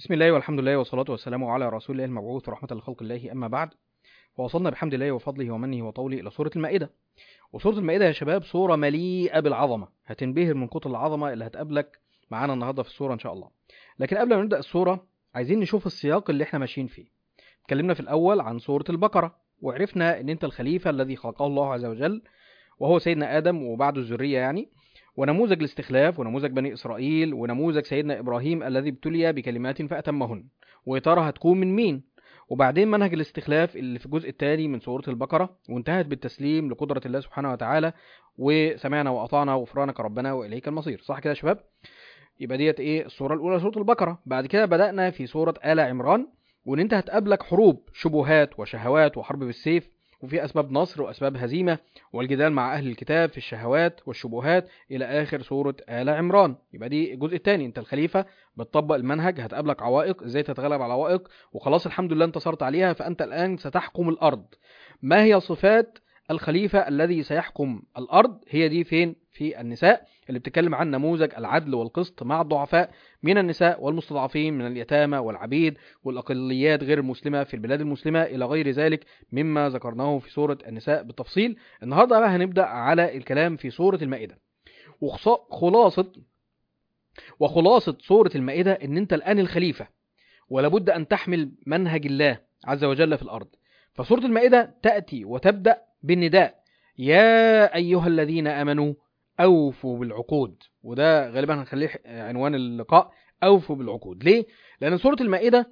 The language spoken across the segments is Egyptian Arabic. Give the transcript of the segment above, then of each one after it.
بسم الله والحمد لله والصلاة والسلام على رسول الله المبعوث رحمة لخلق الله أما بعد ووصلنا بحمد الله وفضله ومنه وطوله إلى سورة المائدة وسورة المائدة يا شباب سورة مليئة بالعظمة هتنبهر من كتر العظمة اللي هتقابلك معانا النهاردة في السورة إن شاء الله لكن قبل ما نبدأ السورة عايزين نشوف السياق اللي احنا ماشيين فيه اتكلمنا في الأول عن سورة البقرة وعرفنا إن أنت الخليفة الذي خلقه الله عز وجل وهو سيدنا آدم وبعده الذرية يعني ونموذج الاستخلاف ونموذج بني إسرائيل ونموذج سيدنا إبراهيم الذي ابتلي بكلمات فأتمهن ويا ترى هتكون من مين وبعدين منهج الاستخلاف اللي في الجزء الثاني من سورة البقرة وانتهت بالتسليم لقدرة الله سبحانه وتعالى وسمعنا وأطعنا وغفرانك ربنا وإليك المصير صح كده يا شباب يبقى ديت ايه السورة الأولى سورة البقرة بعد كده بدأنا في سورة آل عمران وان انت هتقابلك حروب شبهات وشهوات وحرب بالسيف وفي أسباب نصر وأسباب هزيمة والجدال مع أهل الكتاب في الشهوات والشبهات إلى آخر سورة آل عمران يبقى دي الجزء الثاني أنت الخليفة بتطبق المنهج هتقابلك عوائق إزاي تتغلب على العوائق وخلاص الحمد لله انتصرت عليها فأنت الآن ستحكم الأرض ما هي صفات الخليفة الذي سيحكم الأرض هي دي فين في النساء اللي بتتكلم عن نموذج العدل والقسط مع الضعفاء من النساء والمستضعفين من اليتامى والعبيد والأقليات غير المسلمة في البلاد المسلمة إلى غير ذلك مما ذكرناه في سورة النساء بالتفصيل النهاردة بقى هنبدأ على الكلام في سورة المائدة وخلاصة وخلاصة سورة المائدة إن أنت الآن الخليفة ولابد أن تحمل منهج الله عز وجل في الأرض فسورة المائدة تأتي وتبدأ بالنداء يا أيها الذين آمنوا أوفوا بالعقود وده غالبا هنخليه عنوان اللقاء أوفوا بالعقود ليه؟ لأن سورة المائدة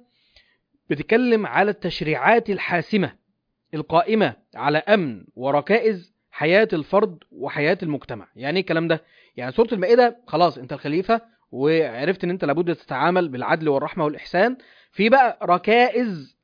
بتتكلم على التشريعات الحاسمة القائمة على أمن وركائز حياة الفرد وحياة المجتمع يعني ايه الكلام ده؟ يعني سورة المائدة خلاص انت الخليفة وعرفت ان انت لابد تتعامل بالعدل والرحمة والإحسان في بقى ركائز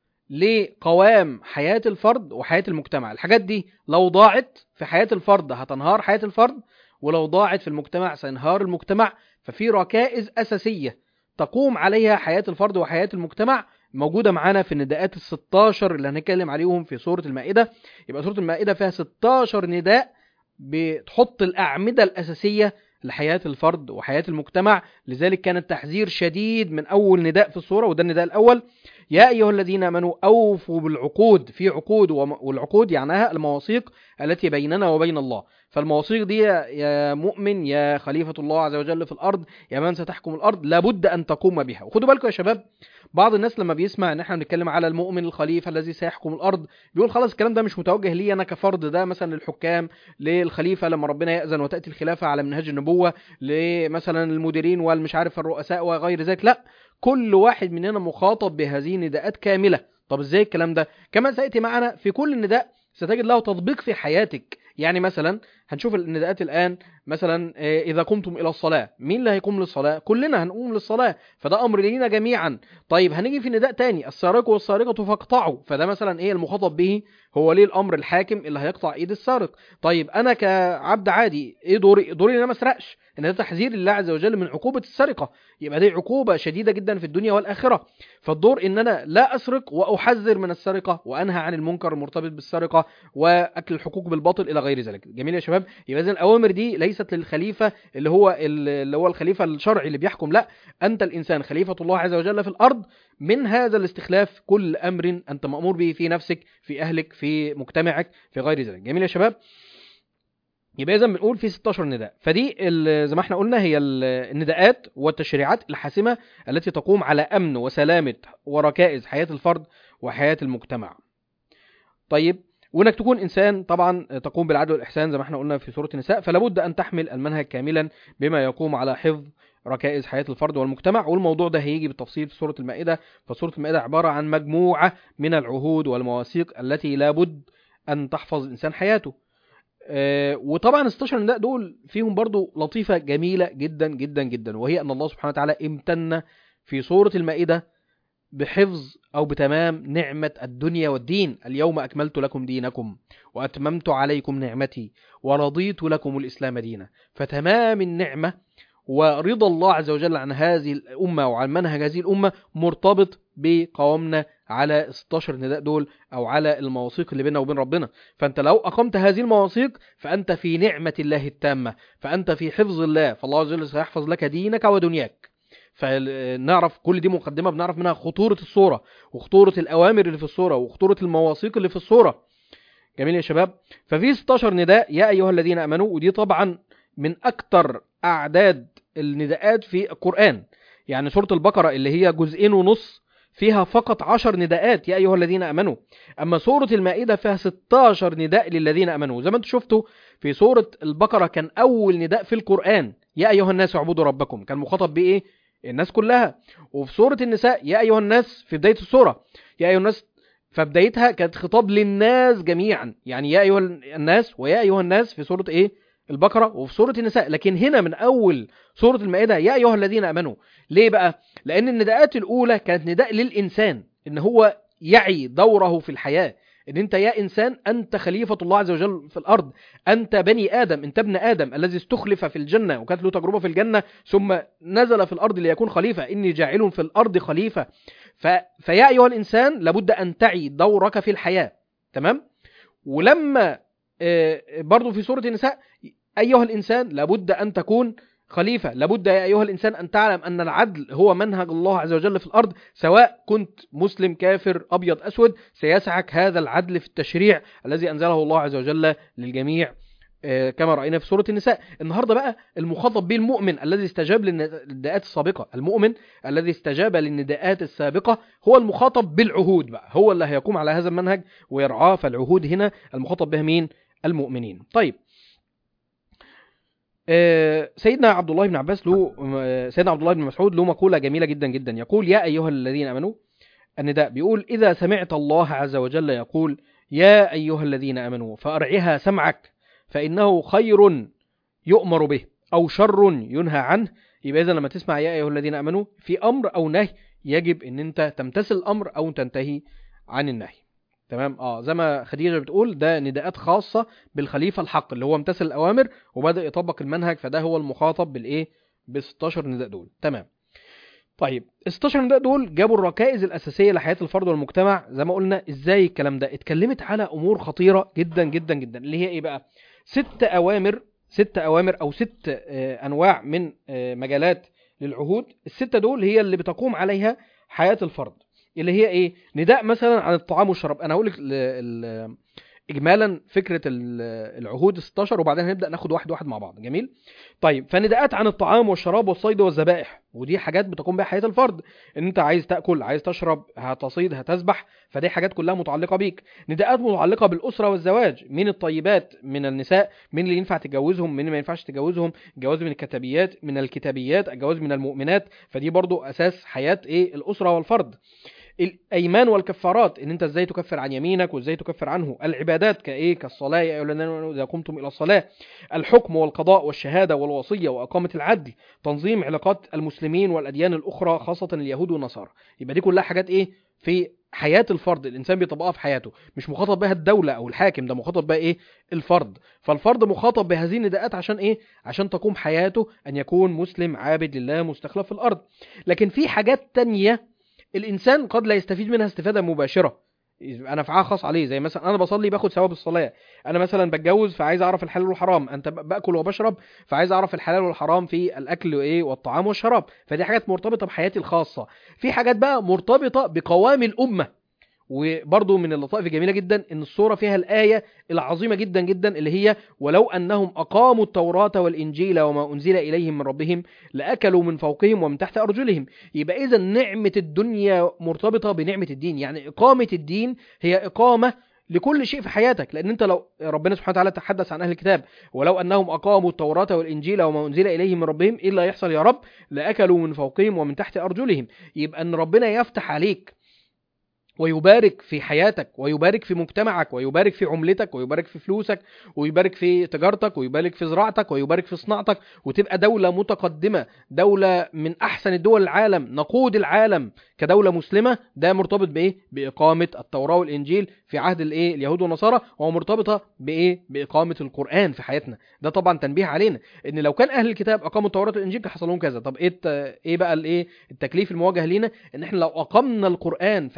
لقوام حياة الفرد وحياة المجتمع الحاجات دي لو ضاعت في حياة الفرد هتنهار حياة الفرد ولو ضاعت في المجتمع سينهار المجتمع ففي ركائز أساسية تقوم عليها حياة الفرد وحياة المجتمع موجودة معانا في النداءات ال 16 اللي هنتكلم عليهم في سورة المائدة يبقى سورة المائدة فيها 16 نداء بتحط الأعمدة الأساسية لحياة الفرد وحياة المجتمع لذلك كان التحذير شديد من أول نداء في السورة وده النداء الأول يا أيها الذين آمنوا أوفوا بالعقود في عقود والعقود يعناها المواثيق التي بيننا وبين الله فالمواثيق دي يا مؤمن يا خليفة الله عز وجل في الأرض يا من ستحكم الأرض لابد أن تقوم بها وخدوا بالكم يا شباب بعض الناس لما بيسمع ان احنا بنتكلم على المؤمن الخليفه الذي سيحكم الارض بيقول خلاص الكلام ده مش متوجه لي انا كفرد ده مثلا للحكام للخليفه لما ربنا ياذن وتاتي الخلافه على منهج النبوه لمثلا المديرين والمش عارف الرؤساء وغير ذلك لا كل واحد مننا مخاطب بهذه النداءات كامله طب ازاي الكلام ده كما سياتي معنا في كل نداء ستجد له تطبيق في حياتك يعني مثلا هنشوف النداءات الآن مثلا إذا قمتم إلى الصلاة مين اللي هيقوم للصلاة كلنا هنقوم للصلاة فده أمر لينا جميعا طيب هنيجي في نداء تاني السارق والسارقة فاقطعوا فده مثلا إيه المخاطب به هو ليه الأمر الحاكم اللي هيقطع إيد السارق طيب أنا كعبد عادي إيه دوري دوري إن أنا ما أسرقش إن ده تحذير لله عز وجل من عقوبة السرقة يبقى دي عقوبة شديدة جدا في الدنيا والآخرة فالدور إن أنا لا أسرق وأحذر من السرقة وأنهى عن المنكر المرتبط بالسرقة وأكل الحقوق بالباطل إلى غير ذلك جميل يا شباب يبقى إذن الأوامر دي ليست للخليفة اللي هو اللي هو الخليفة الشرعي اللي بيحكم لا أنت الإنسان خليفة الله عز وجل في الأرض من هذا الاستخلاف كل أمر أنت مأمور به في نفسك في أهلك في مجتمعك في غير ذلك جميل يا شباب يبقى اذا بنقول في 16 نداء فدي زي ما احنا قلنا هي النداءات والتشريعات الحاسمه التي تقوم على امن وسلامه وركائز حياه الفرد وحياه المجتمع طيب وانك تكون انسان طبعا تقوم بالعدل والاحسان زي ما احنا قلنا في سوره النساء فلا بد ان تحمل المنهج كاملا بما يقوم على حفظ ركائز حياه الفرد والمجتمع والموضوع ده هيجي بالتفصيل في سوره المائده فسوره المائده عباره عن مجموعه من العهود والمواثيق التي لا بد ان تحفظ الانسان حياته آه وطبعا 16 نداء دول فيهم برضو لطيفة جميلة جدا جدا جدا وهي أن الله سبحانه وتعالى امتن في سورة المائدة بحفظ أو بتمام نعمة الدنيا والدين اليوم أكملت لكم دينكم وأتممت عليكم نعمتي ورضيت لكم الإسلام دينا فتمام النعمة ورضا الله عز وجل عن هذه الأمة وعن منهج هذه الأمة مرتبط بقوامنا على 16 نداء دول أو على المواثيق اللي بيننا وبين ربنا فأنت لو أقمت هذه المواثيق فأنت في نعمة الله التامة فأنت في حفظ الله فالله عز وجل سيحفظ لك دينك ودنياك فنعرف كل دي مقدمه بنعرف منها خطوره الصوره وخطوره الاوامر اللي في الصوره وخطوره المواثيق اللي في الصوره جميل يا شباب ففي 16 نداء يا ايها الذين امنوا ودي طبعا من اكتر اعداد النداءات في القران يعني سوره البقره اللي هي جزئين ونص فيها فقط 10 نداءات يا ايها الذين امنوا اما سوره المائده فيها 16 نداء للذين امنوا زي ما انتم شفتوا في سوره البقره كان اول نداء في القران يا ايها الناس اعبدوا ربكم كان مخاطب بايه الناس كلها وفي سوره النساء يا ايها الناس في بدايه السوره يا ايها الناس فبدايتها كانت خطاب للناس جميعا يعني يا ايها الناس ويا ايها الناس في سوره ايه البقره وفي سوره النساء لكن هنا من اول سوره المائده يا ايها الذين امنوا ليه بقى لان النداءات الاولى كانت نداء للانسان ان هو يعي دوره في الحياه ان انت يا انسان انت خليفه الله عز وجل في الارض انت بني ادم انت ابن ادم الذي استخلف في الجنه وكانت له تجربه في الجنه ثم نزل في الارض ليكون خليفه اني جاعل في الارض خليفه ف... فيا ايها الانسان لابد ان تعي دورك في الحياه تمام ولما آه، برضو في سوره النساء ايها الانسان لابد ان تكون خليفة لابد يا أيها الإنسان أن تعلم أن العدل هو منهج الله عز وجل في الأرض سواء كنت مسلم كافر أبيض أسود سيسعك هذا العدل في التشريع الذي أنزله الله عز وجل للجميع آه، كما رأينا في سورة النساء النهاردة بقى المخاطب به المؤمن الذي استجاب للنداءات السابقة المؤمن الذي استجاب للنداءات السابقة هو المخاطب بالعهود بقى هو اللي هيقوم على هذا المنهج ويرعاه فالعهود هنا المخاطب بها مين المؤمنين طيب آه، سيدنا عبد الله بن عباس له آه، سيدنا عبد الله بن مسعود له مقولة جميلة جدا جدا يقول يا أيها الذين آمنوا النداء بيقول إذا سمعت الله عز وجل يقول يا أيها الذين آمنوا فأرعها سمعك فإنه خير يؤمر به أو شر ينهى عنه يبقى إذا لما تسمع يا أيها الذين آمنوا في أمر أو نهي يجب أن أنت تمتثل الأمر أو تنتهي عن النهي تمام اه زي ما خديجه بتقول ده نداءات خاصه بالخليفه الحق اللي هو امتثل الاوامر وبدا يطبق المنهج فده هو المخاطب بالايه ب 16 نداء دول تمام طيب ال 16 نداء دول جابوا الركائز الاساسيه لحياه الفرد والمجتمع زي ما قلنا ازاي الكلام ده اتكلمت على امور خطيره جدا جدا جدا اللي هي ايه بقى ست اوامر ست اوامر او ست آه، انواع من آه، مجالات للعهود السته دول هي اللي بتقوم عليها حياه الفرد اللي هي ايه نداء مثلا عن الطعام والشراب انا هقول لك ال- ال- اجمالا فكره ال- العهود 16 وبعدين هنبدا ناخد واحد واحد مع بعض جميل طيب فنداءات عن الطعام والشراب والصيد والذبائح ودي حاجات بتقوم بها حياه الفرد ان انت عايز تاكل عايز تشرب هتصيد هتسبح فدي حاجات كلها متعلقه بيك نداءات متعلقه بالاسره والزواج من الطيبات من النساء من اللي ينفع تجوزهم من اللي ما ينفعش تجوزهم الجواز من الكتابيات من الكتابيات الجواز من المؤمنات فدي برضو اساس حياه ايه الاسره والفرد الايمان والكفارات ان انت ازاي تكفر عن يمينك وازاي تكفر عنه العبادات كايه كالصلاه يا ايها الذين امنوا اذا قمتم الى الصلاه الحكم والقضاء والشهاده والوصيه واقامه العدل تنظيم علاقات المسلمين والاديان الاخرى خاصه اليهود والنصارى يبقى دي كلها حاجات ايه في حياه الفرد الانسان بيطبقها في حياته مش مخاطب بها الدوله او الحاكم ده مخاطب بها ايه الفرد فالفرد مخاطب بهذه النداءات عشان ايه عشان تقوم حياته ان يكون مسلم عابد لله مستخلف في الارض لكن في حاجات تانية الانسان قد لا يستفيد منها استفاده مباشره انا نفعها خاص عليه زي مثلا انا بصلي باخد ثواب الصلاه انا مثلا بتجوز فعايز اعرف الحلال والحرام انت ب- باكل وبشرب فعايز اعرف الحلال والحرام في الاكل وايه والطعام والشراب فدي حاجات مرتبطه بحياتي الخاصه في حاجات بقى مرتبطه بقوام الامه وبرضه من اللطائف الجميله جدا ان الصوره فيها الايه العظيمه جدا جدا اللي هي ولو انهم اقاموا التوراه والانجيل وما انزل اليهم من ربهم لاكلوا من فوقهم ومن تحت ارجلهم يبقى اذا نعمه الدنيا مرتبطه بنعمه الدين يعني اقامه الدين هي اقامه لكل شيء في حياتك لان انت لو ربنا سبحانه وتعالى تحدث عن اهل الكتاب ولو انهم اقاموا التوراه والانجيل وما انزل اليهم من ربهم ايه اللي هيحصل يا رب لاكلوا من فوقهم ومن تحت ارجلهم يبقى ان ربنا يفتح عليك ويبارك في حياتك ويبارك في مجتمعك ويبارك في عملتك ويبارك في فلوسك ويبارك في تجارتك ويبارك في زراعتك ويبارك في صناعتك وتبقى دولة متقدمة دولة من أحسن الدول العالم نقود العالم كدولة مسلمة ده مرتبط بإيه؟ بإقامة التوراة والإنجيل في عهد الإيه؟ اليهود والنصارى وهو مرتبطة بإيه؟ بإقامة القرآن في حياتنا ده طبعا تنبيه علينا إن لو كان أهل الكتاب أقاموا التوراة والإنجيل كان حصل لهم كذا طب إيه الت- إيه بقى الإيه؟ التكليف المواجه لينا إن إحنا لو أقمنا القرآن في حياتنا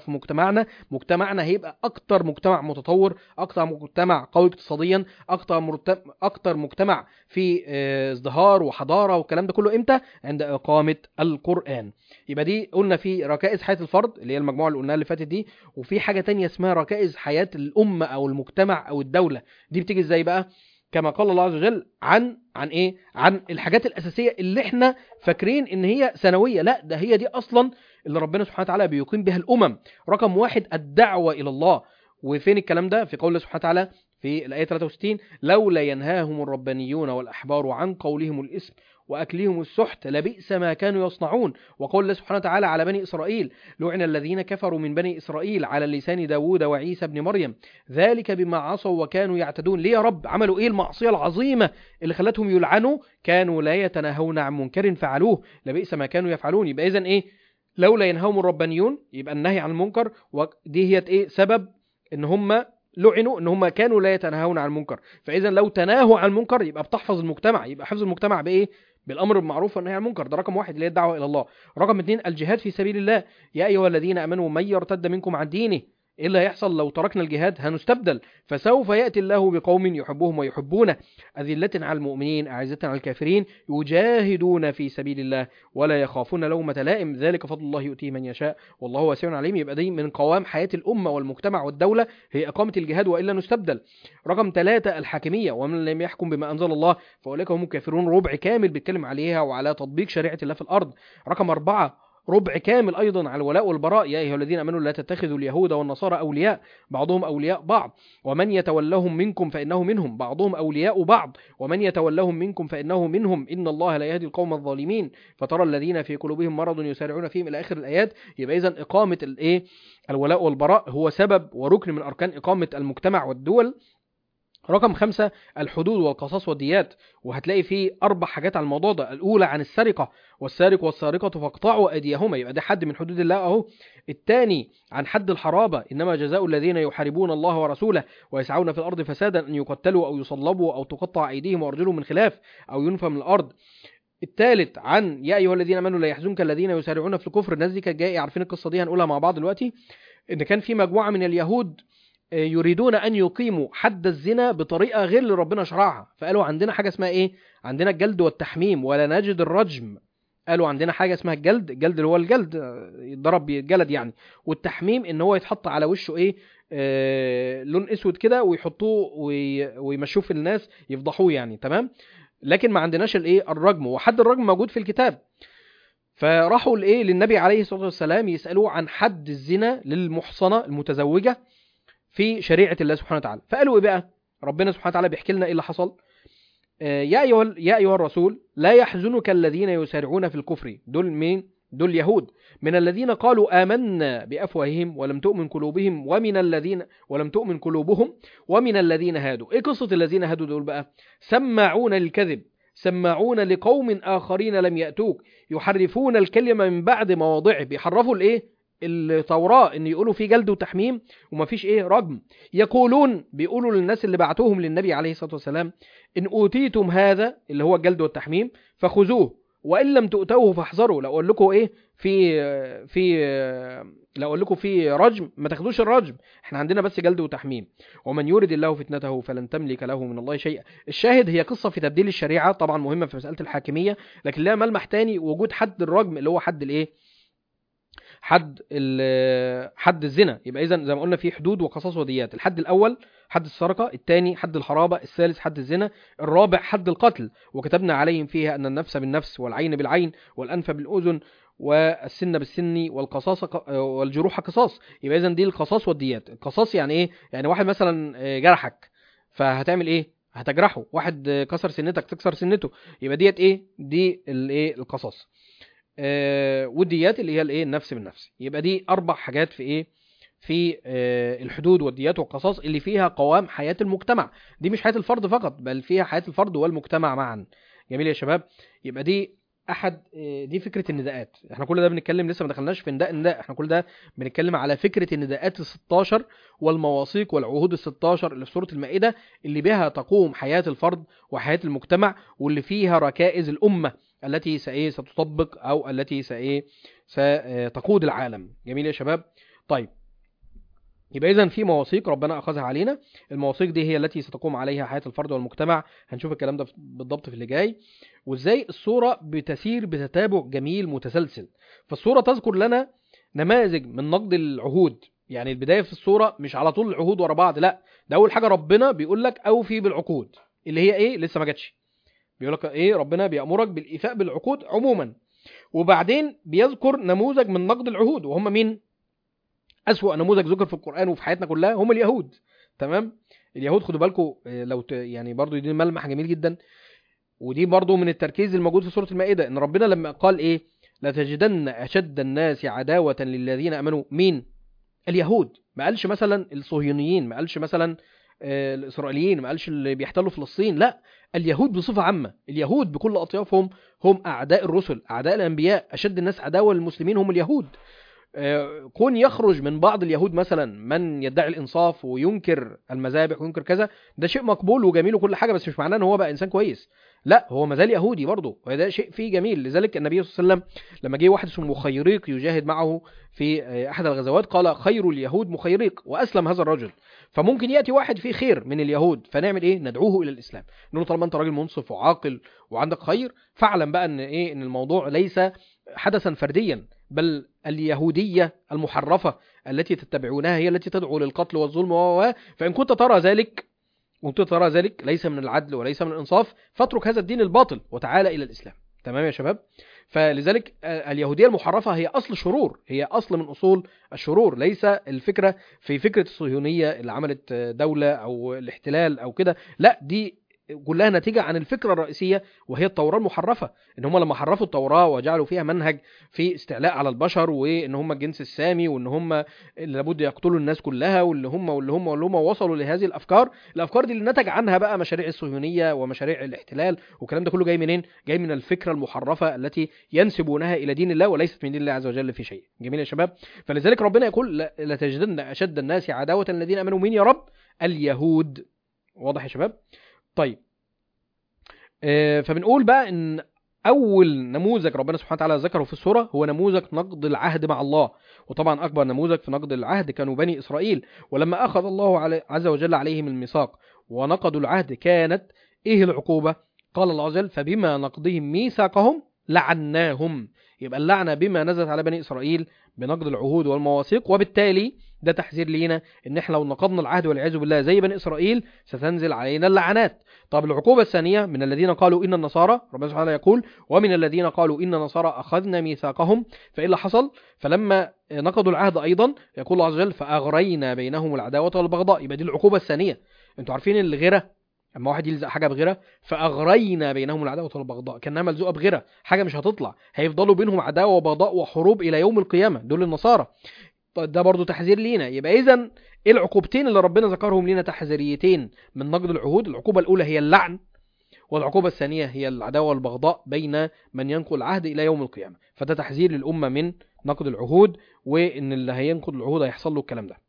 في مجتمعنا مجتمعنا هيبقى اكتر مجتمع متطور اكتر مجتمع قوي اقتصاديا اكتر مرت... اكتر مجتمع في آه، ازدهار وحضاره والكلام ده كله امتى عند اقامه القران يبقى دي قلنا في ركائز حياه الفرد اللي هي المجموعه اللي قلناها اللي فاتت دي وفي حاجه تانية اسمها ركائز حياه الامه او المجتمع او الدوله دي بتيجي ازاي بقى كما قال الله عز وجل عن عن ايه عن الحاجات الاساسيه اللي احنا فاكرين ان هي ثانويه لا ده هي دي اصلا اللي ربنا سبحانه وتعالى بيقيم بها الامم رقم واحد الدعوه الى الله وفين الكلام ده في قول الله سبحانه وتعالى في الايه 63 لولا ينهاهم الربانيون والاحبار عن قولهم الاسم واكلهم السحت لبئس ما كانوا يصنعون وقول الله سبحانه وتعالى على بني اسرائيل لعن الذين كفروا من بني اسرائيل على لسان داوود وعيسى بن مريم ذلك بما عصوا وكانوا يعتدون ليه يا رب عملوا ايه المعصيه العظيمه اللي خلتهم يلعنوا كانوا لا يتناهون عن منكر فعلوه لبئس ما كانوا يفعلون يبقى اذا ايه لولا ينهاهم الربانيون يبقى النهي عن المنكر ودي هي ايه سبب ان هم لعنوا ان هم كانوا لا يتناهون عن المنكر فاذا لو تناهوا عن المنكر يبقى بتحفظ المجتمع يبقى حفظ المجتمع بايه بالامر بالمعروف والنهي عن المنكر ده رقم واحد اللي هي الدعوه الى الله رقم اثنين الجهاد في سبيل الله يا ايها الذين امنوا من يرتد منكم عن دينه ايه اللي هيحصل لو تركنا الجهاد هنستبدل فسوف ياتي الله بقوم يحبهم ويحبونه اذله على المؤمنين اعزه على الكافرين يجاهدون في سبيل الله ولا يخافون لومه لائم ذلك فضل الله يؤتيه من يشاء والله واسع عليم يبقى دي من قوام حياه الامه والمجتمع والدوله هي اقامه الجهاد والا نستبدل رقم ثلاثة الحاكميه ومن لم يحكم بما انزل الله فاولئك هم الكافرون ربع كامل بيتكلم عليها وعلى تطبيق شريعه الله في الارض رقم أربعة ربع كامل أيضا على الولاء والبراء يا أيها الذين أمنوا لا تتخذوا اليهود والنصارى أولياء بعضهم أولياء بعض ومن يتولهم منكم فإنه منهم بعضهم أولياء بعض ومن يتولهم منكم فإنه منهم إن الله لا يهدي القوم الظالمين فترى الذين في قلوبهم مرض يسارعون فيهم إلى آخر الآيات يبقى إذا إقامة الإيه الولاء والبراء هو سبب وركن من أركان إقامة المجتمع والدول رقم خمسة الحدود والقصاص والديات وهتلاقي فيه أربع حاجات على الموضوع ده الأولى عن السرقة والسارق والسارقة فاقطعوا أيديهما يبقى ده حد من حدود الله أهو الثاني عن حد الحرابة إنما جزاء الذين يحاربون الله ورسوله ويسعون في الأرض فسادا أن يقتلوا أو يصلبوا أو تقطع أيديهم وأرجلهم من خلاف أو ينفى من الأرض الثالث عن يا أيها الذين آمنوا لا يحزنك الذين يسارعون في الكفر الناس دي كانت جايه عارفين القصة دي هنقولها مع بعض دلوقتي إن كان في مجموعة من اليهود يريدون ان يقيموا حد الزنا بطريقه غير اللي ربنا شرعها فقالوا عندنا حاجه اسمها ايه عندنا الجلد والتحميم ولا نجد الرجم قالوا عندنا حاجه اسمها الجلد الجلد اللي هو الجلد يتضرب بالجلد يعني والتحميم ان هو يتحط على وشه ايه آه لون اسود كده ويحطوه وي... ويمشوه في الناس يفضحوه يعني تمام لكن ما عندناش الايه الرجم وحد الرجم موجود في الكتاب فراحوا لايه للنبي عليه الصلاه والسلام يسالوه عن حد الزنا للمحصنه المتزوجه في شريعه الله سبحانه وتعالى فقالوا ايه بقى ربنا سبحانه وتعالى بيحكي لنا ايه اللي حصل آه يا ايها يا ايها الرسول لا يحزنك الذين يسارعون في الكفر دول مين دول يهود من الذين قالوا آمنا بأفواههم ولم تؤمن قلوبهم ومن الذين ولم تؤمن قلوبهم ومن الذين هادوا ايه قصة الذين هادوا دول بقى سماعون للكذب سماعون لقوم آخرين لم يأتوك يحرفون الكلمة من بعد مواضعه بيحرفوا الايه التوراة ان يقولوا في جلد وتحميم ومفيش ايه رجم يقولون بيقولوا للناس اللي بعتوهم للنبي عليه الصلاة والسلام ان اوتيتم هذا اللي هو الجلد والتحميم فخذوه وان لم تؤتوه فاحذروا لو اقول لكم ايه في في لو اقول لكم في رجم ما تاخدوش الرجم احنا عندنا بس جلد وتحميم ومن يرد الله فتنته فلن تملك له من الله شيئا الشاهد هي قصه في تبديل الشريعه طبعا مهمه في مساله الحاكميه لكن لها ملمح تاني وجود حد الرجم اللي هو حد الايه حد حد الزنا يبقى اذا زي ما قلنا في حدود وقصاص وديات الحد الاول حد السرقه الثاني حد الحرابه الثالث حد الزنا الرابع حد القتل وكتبنا عليهم فيها ان النفس بالنفس والعين بالعين والانف بالاذن والسن بالسن والقصاص والجروح قصاص يبقى اذا دي القصاص والديات القصاص يعني ايه يعني واحد مثلا جرحك فهتعمل ايه هتجرحه واحد كسر سنتك تكسر سنته يبقى ديت ايه دي الايه القصاص آه والديات اللي هي الايه النفس بالنفس يبقى دي اربع حاجات في ايه في آه الحدود والديات والقصاص اللي فيها قوام حياه المجتمع دي مش حياه الفرد فقط بل فيها حياه الفرد والمجتمع معا جميل يا شباب يبقى دي احد آه دي فكره النداءات احنا كل ده بنتكلم لسه ما دخلناش في نداء النداء احنا كل ده بنتكلم على فكره النداءات ال 16 والمواثيق والعهود ال 16 اللي في سوره المائده اللي بها تقوم حياه الفرد وحياه المجتمع واللي فيها ركائز الامه التي ستطبق او التي ستقود العالم جميل يا شباب طيب يبقى اذا في مواثيق ربنا اخذها علينا المواثيق دي هي التي ستقوم عليها حياه الفرد والمجتمع هنشوف الكلام ده بالضبط في اللي جاي وازاي الصوره بتسير بتتابع جميل متسلسل فالصوره تذكر لنا نماذج من نقد العهود يعني البدايه في الصوره مش على طول العهود ورا بعض لا ده اول حاجه ربنا بيقول لك اوفي بالعقود اللي هي ايه لسه ما جاتش بيقول لك ايه ربنا بيامرك بالايفاء بالعقود عموما وبعدين بيذكر نموذج من نقد العهود وهم مين أسوأ نموذج ذكر في القرآن وفي حياتنا كلها هم اليهود تمام اليهود خدوا بالكم لو ت... يعني برضو دي ملمح جميل جدا ودي برضو من التركيز الموجود في سورة المائدة ان ربنا لما قال ايه لتجدن اشد الناس عداوة للذين امنوا مين اليهود ما قالش مثلا الصهيونيين ما قالش مثلا آه، الاسرائيليين ما قالش اللي بيحتلوا فلسطين لا اليهود بصفة عامة اليهود بكل اطيافهم هم اعداء الرسل اعداء الانبياء اشد الناس عداوة للمسلمين هم اليهود آه، كون يخرج من بعض اليهود مثلا من يدعي الانصاف وينكر المذابح وينكر كذا ده شيء مقبول وجميل وكل حاجه بس مش معناه ان هو بقى انسان كويس لا هو مازال يهودي برضه وده شيء فيه جميل لذلك النبي صلى الله عليه وسلم لما جه واحد اسمه مخيريق يجاهد معه في آه، احد الغزوات قال خير اليهود مخيريق واسلم هذا الرجل فممكن ياتي واحد فيه خير من اليهود فنعمل ايه ندعوه الى الاسلام نقول له طالما انت راجل منصف وعاقل وعندك خير فاعلم بقى ان ايه ان الموضوع ليس حدثا فرديا بل اليهودية المحرفة التي تتبعونها هي التي تدعو للقتل والظلم و و- فإن كنت ترى ذلك وكنت ترى ذلك ليس من العدل وليس من الإنصاف فاترك هذا الدين الباطل وتعال إلى الإسلام تمام يا شباب فلذلك آه، اليهودية المحرفة هي أصل شرور هي أصل من أصول الشرور ليس الفكرة في فكرة الصهيونية اللي عملت آه، دولة أو الاحتلال أو كده لا دي كلها نتيجة عن الفكرة الرئيسية وهي التوراة المحرفة ان هم لما حرفوا التوراة وجعلوا فيها منهج في استعلاء على البشر وان هم الجنس السامي وان هم اللي لابد يقتلوا الناس كلها واللي هم واللي هم واللي هم وصلوا لهذه الافكار الافكار دي اللي نتج عنها بقى مشاريع الصهيونية ومشاريع الاحتلال والكلام ده كله جاي منين جاي من الفكرة المحرفة التي ينسبونها الى دين الله وليست من دين الله عز وجل في شيء جميل يا شباب فلذلك ربنا يقول لا- لتجدن اشد الناس عداوة الذين امنوا مين يا رب اليهود واضح يا شباب طيب آه، فبنقول بقى ان اول نموذج ربنا سبحانه وتعالى ذكره في السوره هو نموذج نقض العهد مع الله وطبعا اكبر نموذج في نقض العهد كانوا بني اسرائيل ولما اخذ الله علي- عز وجل عليهم الميثاق ونقضوا العهد كانت ايه العقوبه قال الله عز وجل فبما نقضهم ميثاقهم لعناهم يبقى اللعنه بما نزلت على بني اسرائيل بنقض العهود والمواثيق وبالتالي ده تحذير لينا ان احنا لو نقضنا العهد والعياذ بالله زي بني اسرائيل ستنزل علينا اللعنات طب العقوبة الثانية من الذين قالوا إن النصارى ربنا سبحانه وتعالى يقول ومن الذين قالوا إن النصارى أخذنا ميثاقهم فإيه اللي حصل فلما نقضوا العهد أيضا يقول الله عز وجل فأغرينا بينهم العداوة والبغضاء يبقى دي العقوبة الثانية انتوا عارفين الغيرة اما واحد يلزق حاجه بغيره فاغرينا بينهم العداوه والبغضاء كانها ملزوقه بغيره حاجه مش هتطلع هيفضلوا بينهم عداوه وبغضاء وحروب الى يوم القيامه دول النصارى طيب ده برضو تحذير لينا يبقى اذا ايه العقوبتين اللي ربنا ذكرهم لنا تحذيريتين من نقض العهود العقوبه الاولى هي اللعن والعقوبة الثانية هي العداوة والبغضاء بين من ينقض العهد إلى يوم القيامة فده تحذير للأمة من نقض العهود وإن اللي هينقض العهود هيحصل له الكلام ده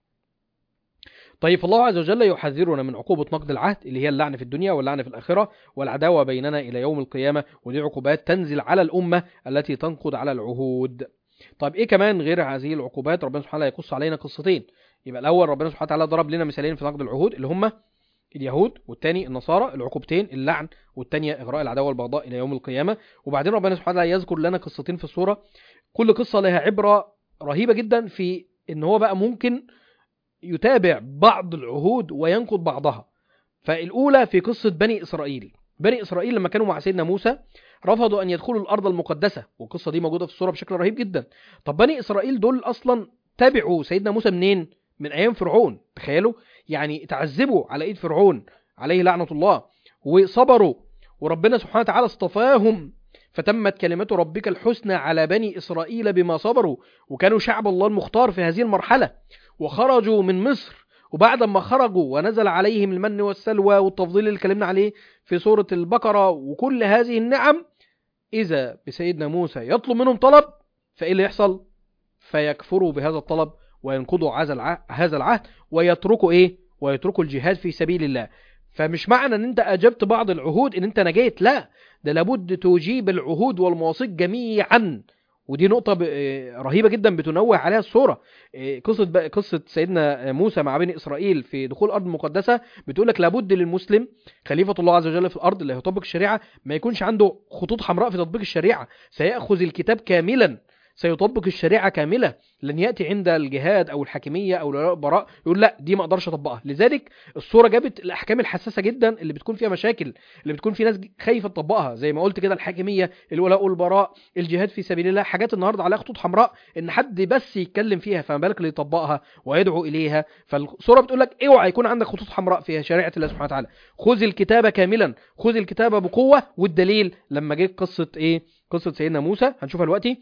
طيب فالله عز وجل يحذرنا من عقوبة نقض العهد اللي هي اللعنة في الدنيا واللعنة في الآخرة والعداوة بيننا إلى يوم القيامة ودي عقوبات تنزل على الأمة التي تنقض على العهود طيب إيه كمان غير هذه العقوبات ربنا سبحانه وتعالى يقص علينا قصتين يبقى الأول ربنا سبحانه وتعالى ضرب لنا مثالين في نقض العهود اللي هما اليهود والتاني النصارى العقوبتين اللعن والتانية إغراء العداوة والبغضاء إلى يوم القيامة وبعدين ربنا سبحانه وتعالى يذكر لنا قصتين في السورة كل قصة لها عبرة رهيبة جدا في إن هو بقى ممكن يتابع بعض العهود وينقض بعضها فالأولى في قصة بني إسرائيل بني إسرائيل لما كانوا مع سيدنا موسى رفضوا أن يدخلوا الأرض المقدسة والقصة دي موجودة في السورة بشكل رهيب جدا طب بني إسرائيل دول أصلا تابعوا سيدنا موسى منين؟ من أيام فرعون تخيلوا يعني تعذبوا على إيد فرعون عليه لعنة الله وصبروا وربنا سبحانه وتعالى اصطفاهم فتمت كلمة ربك الحسنى على بني إسرائيل بما صبروا وكانوا شعب الله المختار في هذه المرحلة وخرجوا من مصر وبعد ما خرجوا ونزل عليهم المن والسلوى والتفضيل اللي اتكلمنا عليه في سورة البقرة وكل هذه النعم إذا بسيدنا موسى يطلب منهم طلب فإيه اللي يحصل؟ فيكفروا بهذا الطلب وينقضوا هذا العهد ويتركوا إيه؟ ويتركوا الجهاد في سبيل الله فمش معنى ان انت اجبت بعض العهود ان انت نجيت لا ده لابد تجيب العهود والمواثيق جميعا ودي نقطة ب- آه، رهيبة جدا بتنوه عليها الصورة آه، قصة بقى قصة سيدنا موسى مع بني إسرائيل في دخول الأرض المقدسة بتقول لك لابد للمسلم خليفة الله عز وجل في الأرض اللي هيطبق الشريعة ما يكونش عنده خطوط حمراء في تطبيق الشريعة سيأخذ الكتاب كاملا سيطبق الشريعة كاملة لن يأتي عند الجهاد أو الحاكمية أو الولاء والبراء يقول لا دي ما أقدرش أطبقها لذلك الصورة جابت الأحكام الحساسة جدا اللي بتكون فيها مشاكل اللي بتكون في ناس خايفة تطبقها زي ما قلت كده الحاكمية الولاء والبراء الجهاد في سبيل الله حاجات النهارده عليها خطوط حمراء ان حد بس يتكلم فيها فما بالك اللي يطبقها ويدعو اليها فالصوره بتقول لك اوعى يكون عندك خطوط حمراء فيها شريعه الله سبحانه وتعالى خذ الكتاب كاملا خذ الكتاب بقوه والدليل لما جه قصه ايه قصه سيدنا موسى هنشوفها دلوقتي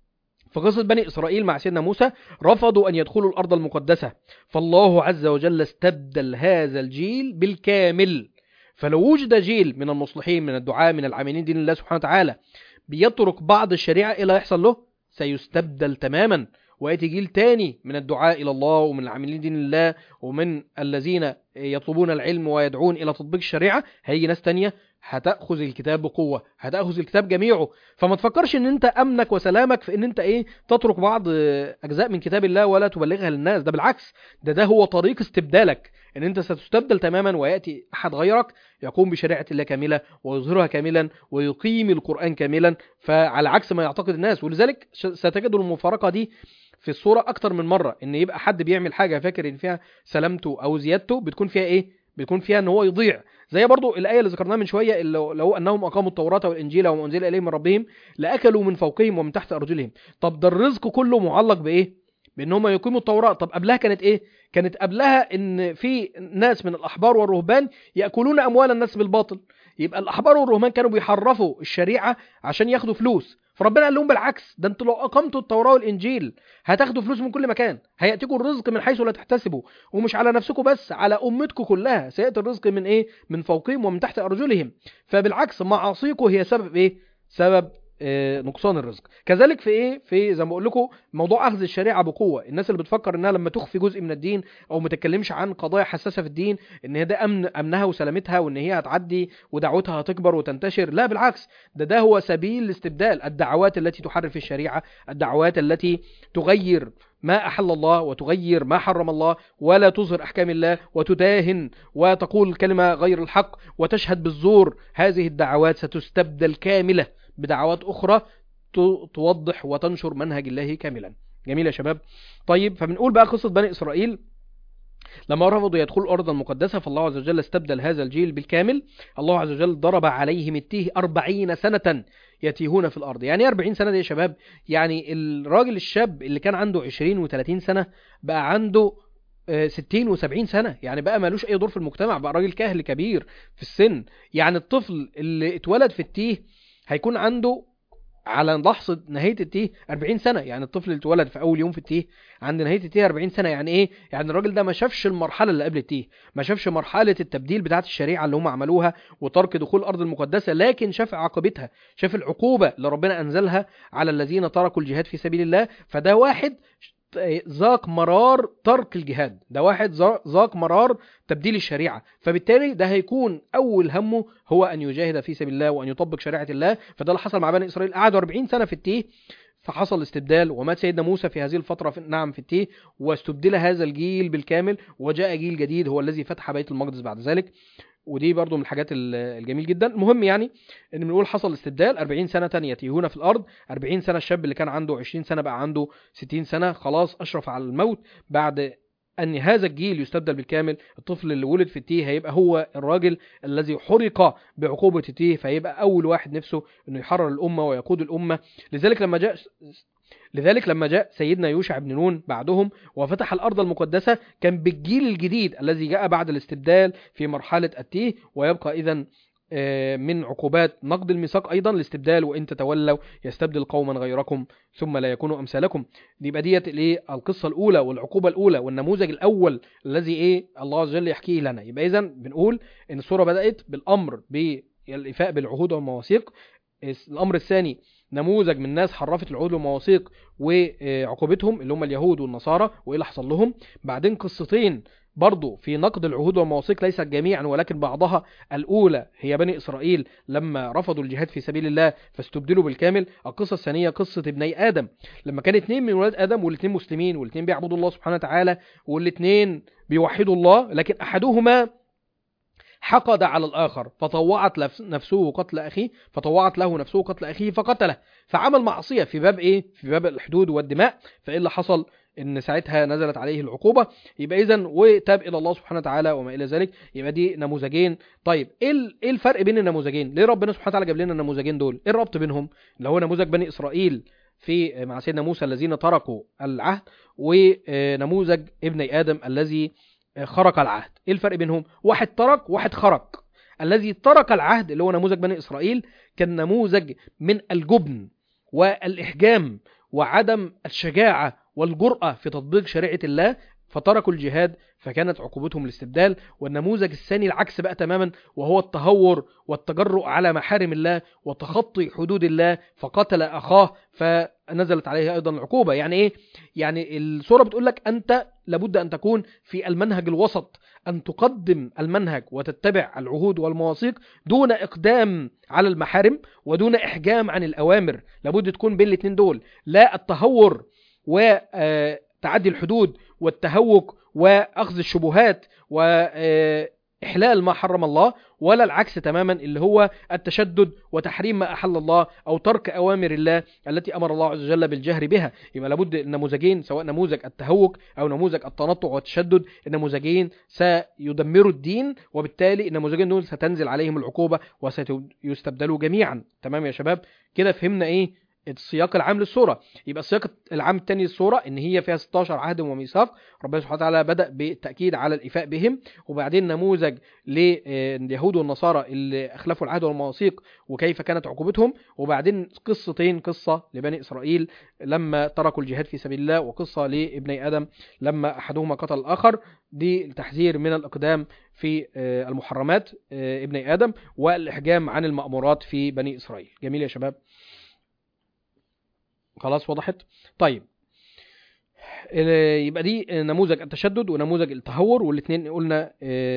في قصة بني إسرائيل مع سيدنا موسى رفضوا أن يدخلوا الأرض المقدسة فالله عز وجل استبدل هذا الجيل بالكامل فلو وجد جيل من المصلحين من الدعاء من العاملين دين الله سبحانه وتعالى بيترك بعض الشريعة إيه اللي هيحصل له سيستبدل تماما ويأتي جيل تاني من الدعاء إلى الله ومن العاملين دين الله ومن الذين يطلبون العلم ويدعون إلى تطبيق الشريعة هيجي ناس تانية هتأخذ الكتاب بقوة هتأخذ الكتاب جميعه فما تفكرش ان انت امنك وسلامك في ان انت ايه تترك بعض اجزاء من كتاب الله ولا تبلغها للناس ده بالعكس ده ده هو طريق استبدالك ان انت ستستبدل تماما وياتي احد غيرك يقوم بشريعه الله كامله ويظهرها كاملا ويقيم القران كاملا فعلى عكس ما يعتقد الناس ولذلك ش- ستجد المفارقه دي في الصوره اكتر من مره ان يبقى حد بيعمل حاجه فاكر ان فيها سلامته او زيادته بتكون فيها ايه بتكون فيها ان هو يضيع زي برضو الايه اللي ذكرناها من شويه اللي لو انهم اقاموا التوراه والانجيل وما انزل اليهم من ربهم لاكلوا من فوقهم ومن تحت ارجلهم طب ده الرزق كله معلق بايه بان هم يقيموا التوراه طب قبلها كانت ايه كانت قبلها ان في ناس من الاحبار والرهبان ياكلون اموال الناس بالباطل يبقى الاحبار والرهبان كانوا بيحرفوا الشريعه عشان ياخدوا فلوس فربنا قال لهم بالعكس ده انتوا لو اقمتوا التوراه والانجيل هتاخدوا فلوس من كل مكان هياتيكم الرزق من حيث لا تحتسبوا ومش على نفسكم بس على امتكم كلها سياتي الرزق من ايه من فوقهم ومن تحت ارجلهم فبالعكس معاصيكم هي سبب ايه سبب آه، نقصان الرزق كذلك في ايه في زي ما بقول لكم موضوع اخذ الشريعه بقوه الناس اللي بتفكر انها لما تخفي جزء من الدين او ما تتكلمش عن قضايا حساسه في الدين ان هي ده امن امنها وسلامتها وان هي هتعدي ودعوتها هتكبر وتنتشر لا بالعكس ده ده هو سبيل الاستبدال الدعوات التي تحرف الشريعه الدعوات التي تغير ما أحل الله وتغير ما حرم الله ولا تظهر أحكام الله وتداهن وتقول كلمة غير الحق وتشهد بالزور هذه الدعوات ستستبدل كاملة بدعوات أخرى ت- توضح وتنشر منهج الله كاملا جميل يا شباب طيب فبنقول بقى قصة بني إسرائيل لما رفضوا يدخلوا الأرض المقدسة فالله عز وجل استبدل هذا الجيل بالكامل الله عز وجل ضرب عليهم التيه أربعين سنة يتيهون في الأرض يعني إيه 40 سنة دي يا شباب يعني الراجل الشاب اللي كان عنده 20 و30 سنة بقى عنده آه، 60 و70 سنة يعني بقى ملوش أي دور في المجتمع بقى راجل كاهل كبير في السن يعني الطفل اللي اتولد في التيه هيكون عنده على لحظة نهاية التيه 40 سنة يعني الطفل اللي اتولد في أول يوم في التيه عند نهاية التيه 40 سنة يعني إيه؟ يعني الراجل ده ما شافش المرحلة اللي قبل التيه ما شافش مرحلة التبديل بتاعة الشريعة اللي هم عملوها وترك دخول الأرض المقدسة لكن شاف عاقبتها شاف العقوبة اللي ربنا أنزلها على الذين تركوا الجهاد في سبيل الله فده واحد ذاق مرار ترك الجهاد ده واحد ذا- ذاق مرار تبديل الشريعة فبالتالي ده هيكون أول همه هو أن يجاهد في سبيل الله وأن يطبق شريعة الله فده اللي حصل مع بني إسرائيل قعدوا 40 سنة في التيه فحصل استبدال ومات سيدنا موسى في هذه الفترة في نعم في التيه واستبدل هذا الجيل بالكامل وجاء جيل جديد هو الذي فتح بيت المقدس بعد ذلك ودي برضو من الحاجات ال- الجميل جدا المهم يعني ان بنقول حصل استبدال 40 سنة يتيهون في الارض 40 سنة الشاب اللي كان عنده 20 سنة بقى عنده 60 سنة خلاص اشرف على الموت بعد ان هذا الجيل يستبدل بالكامل الطفل اللي ولد في التيه هيبقى هو الراجل الذي حرق بعقوبة التيه فيبقى اول واحد نفسه انه يحرر الامة ويقود الامة لذلك لما جاء لذلك لما جاء سيدنا يوشع بن نون بعدهم وفتح الأرض المقدسة كان بالجيل الجديد الذي جاء بعد الاستبدال في مرحلة التيه ويبقى إذا من عقوبات نقض الميثاق أيضا الاستبدال وإن تتولوا يستبدل قوما غيركم ثم لا يكونوا أمثالكم دي يبقى ديت الايه القصة الأولى والعقوبة الأولى والنموذج الأول الذي إيه الله عز وجل يحكيه لنا يبقى إذا بنقول إن السورة بدأت بالأمر بالإيفاء بالعهود والمواثيق الأمر الثاني نموذج من ناس حرفت العهود والمواثيق وعقوبتهم اللي هم اليهود والنصارى وايه اللي حصل لهم بعدين قصتين برضو في نقد العهود والمواثيق ليست جميعا ولكن بعضها الأولى هي بني إسرائيل لما رفضوا الجهاد في سبيل الله فاستبدلوا بالكامل القصة الثانية قصة ابني آدم لما كان اتنين من ولاد آدم والاتنين مسلمين والاتنين بيعبدوا الله سبحانه وتعالى والاتنين بيوحدوا الله لكن أحدهما حقد على الآخر فطوعت لف- نفسه قتل أخيه فطوعت له نفسه قتل أخيه فقتله فعمل معصية في باب إيه؟ في باب الحدود والدماء فإيه اللي حصل؟ إن ساعتها نزلت عليه العقوبة يبقى إذا وتاب إلى الله سبحانه وتعالى وما إلى ذلك يبقى دي نموذجين طيب إيه ال- إيه الفرق بين النموذجين؟ ليه ربنا سبحانه وتعالى جاب لنا النموذجين دول؟ إيه الربط بينهم؟ اللي هو نموذج بني إسرائيل في مع سيدنا موسى الذين تركوا العهد ونموذج ابني آدم الذي خرق العهد ايه الفرق بينهم واحد ترك واحد خرق الذي ترك العهد اللي هو نموذج بني اسرائيل كان نموذج من الجبن والاحجام وعدم الشجاعه والجراه في تطبيق شريعه الله فتركوا الجهاد فكانت عقوبتهم الاستبدال والنموذج الثاني العكس بقى تماما وهو التهور والتجرؤ على محارم الله وتخطي حدود الله فقتل اخاه فنزلت عليه ايضا العقوبه يعني ايه يعني السوره بتقول لك انت لابد ان تكون في المنهج الوسط ان تقدم المنهج وتتبع العهود والمواثيق دون اقدام على المحارم ودون احجام عن الاوامر لابد تكون بين الاثنين دول لا التهور وتعدي الحدود والتهوك واخذ الشبهات واحلال ما حرم الله ولا العكس تماما اللي هو التشدد وتحريم ما احل الله او ترك اوامر الله التي امر الله عز وجل بالجهر بها يبقى لابد النموذجين سواء نموذج التهوك او نموذج التنطع والتشدد النموذجين سيدمروا الدين وبالتالي النموذجين دول ستنزل عليهم العقوبه وسيستبدلوا جميعا تمام يا شباب كده فهمنا ايه السياق العام للسوره يبقى السياق العام الثاني للسوره ان هي فيها 16 عهد وميثاق ربنا سبحانه وتعالى بدا بالتاكيد على الايفاء بهم وبعدين نموذج لليهود والنصارى اللي اخلفوا العهد والمواثيق وكيف كانت عقوبتهم وبعدين قصتين قصه لبني اسرائيل لما تركوا الجهاد في سبيل الله وقصه لابني ادم لما احدهما قتل الاخر دي التحذير من الاقدام في المحرمات ابني ادم والاحجام عن المامورات في بني اسرائيل جميل يا شباب خلاص وضحت طيب يبقى دي نموذج التشدد ونموذج التهور والاثنين قلنا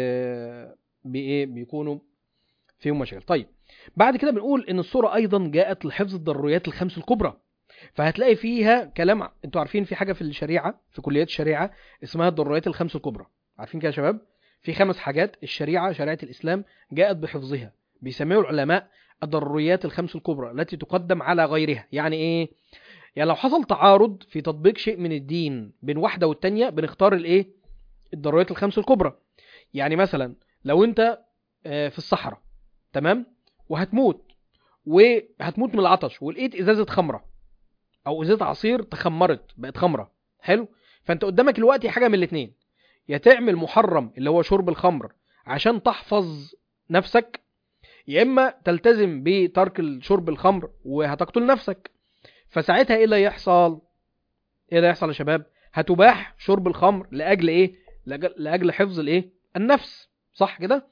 بايه بيكونوا فيهم مشاكل طيب بعد كده بنقول ان الصوره ايضا جاءت لحفظ الضروريات الخمس الكبرى فهتلاقي فيها كلام انتوا عارفين في حاجه في الشريعه في كليات الشريعه اسمها الضروريات الخمس الكبرى عارفين كده يا شباب في خمس حاجات الشريعه شريعه الاسلام جاءت بحفظها بيسميها العلماء الضروريات الخمس الكبرى التي تقدم على غيرها يعني ايه يعني لو حصل تعارض في تطبيق شيء من الدين بين واحده والتانيه بنختار الايه الضروريات الخمس الكبرى يعني مثلا لو انت في الصحراء تمام وهتموت وهتموت من العطش ولقيت ازازه خمره او ازازه عصير تخمرت بقت خمره حلو فانت قدامك دلوقتي حاجه من الاثنين يا تعمل محرم اللي هو شرب الخمر عشان تحفظ نفسك يا اما تلتزم بترك شرب الخمر وهتقتل نفسك فساعتها ايه اللي يحصل ايه اللي يحصل يا شباب هتباح شرب الخمر لاجل ايه لاجل, لأجل حفظ الايه النفس صح كده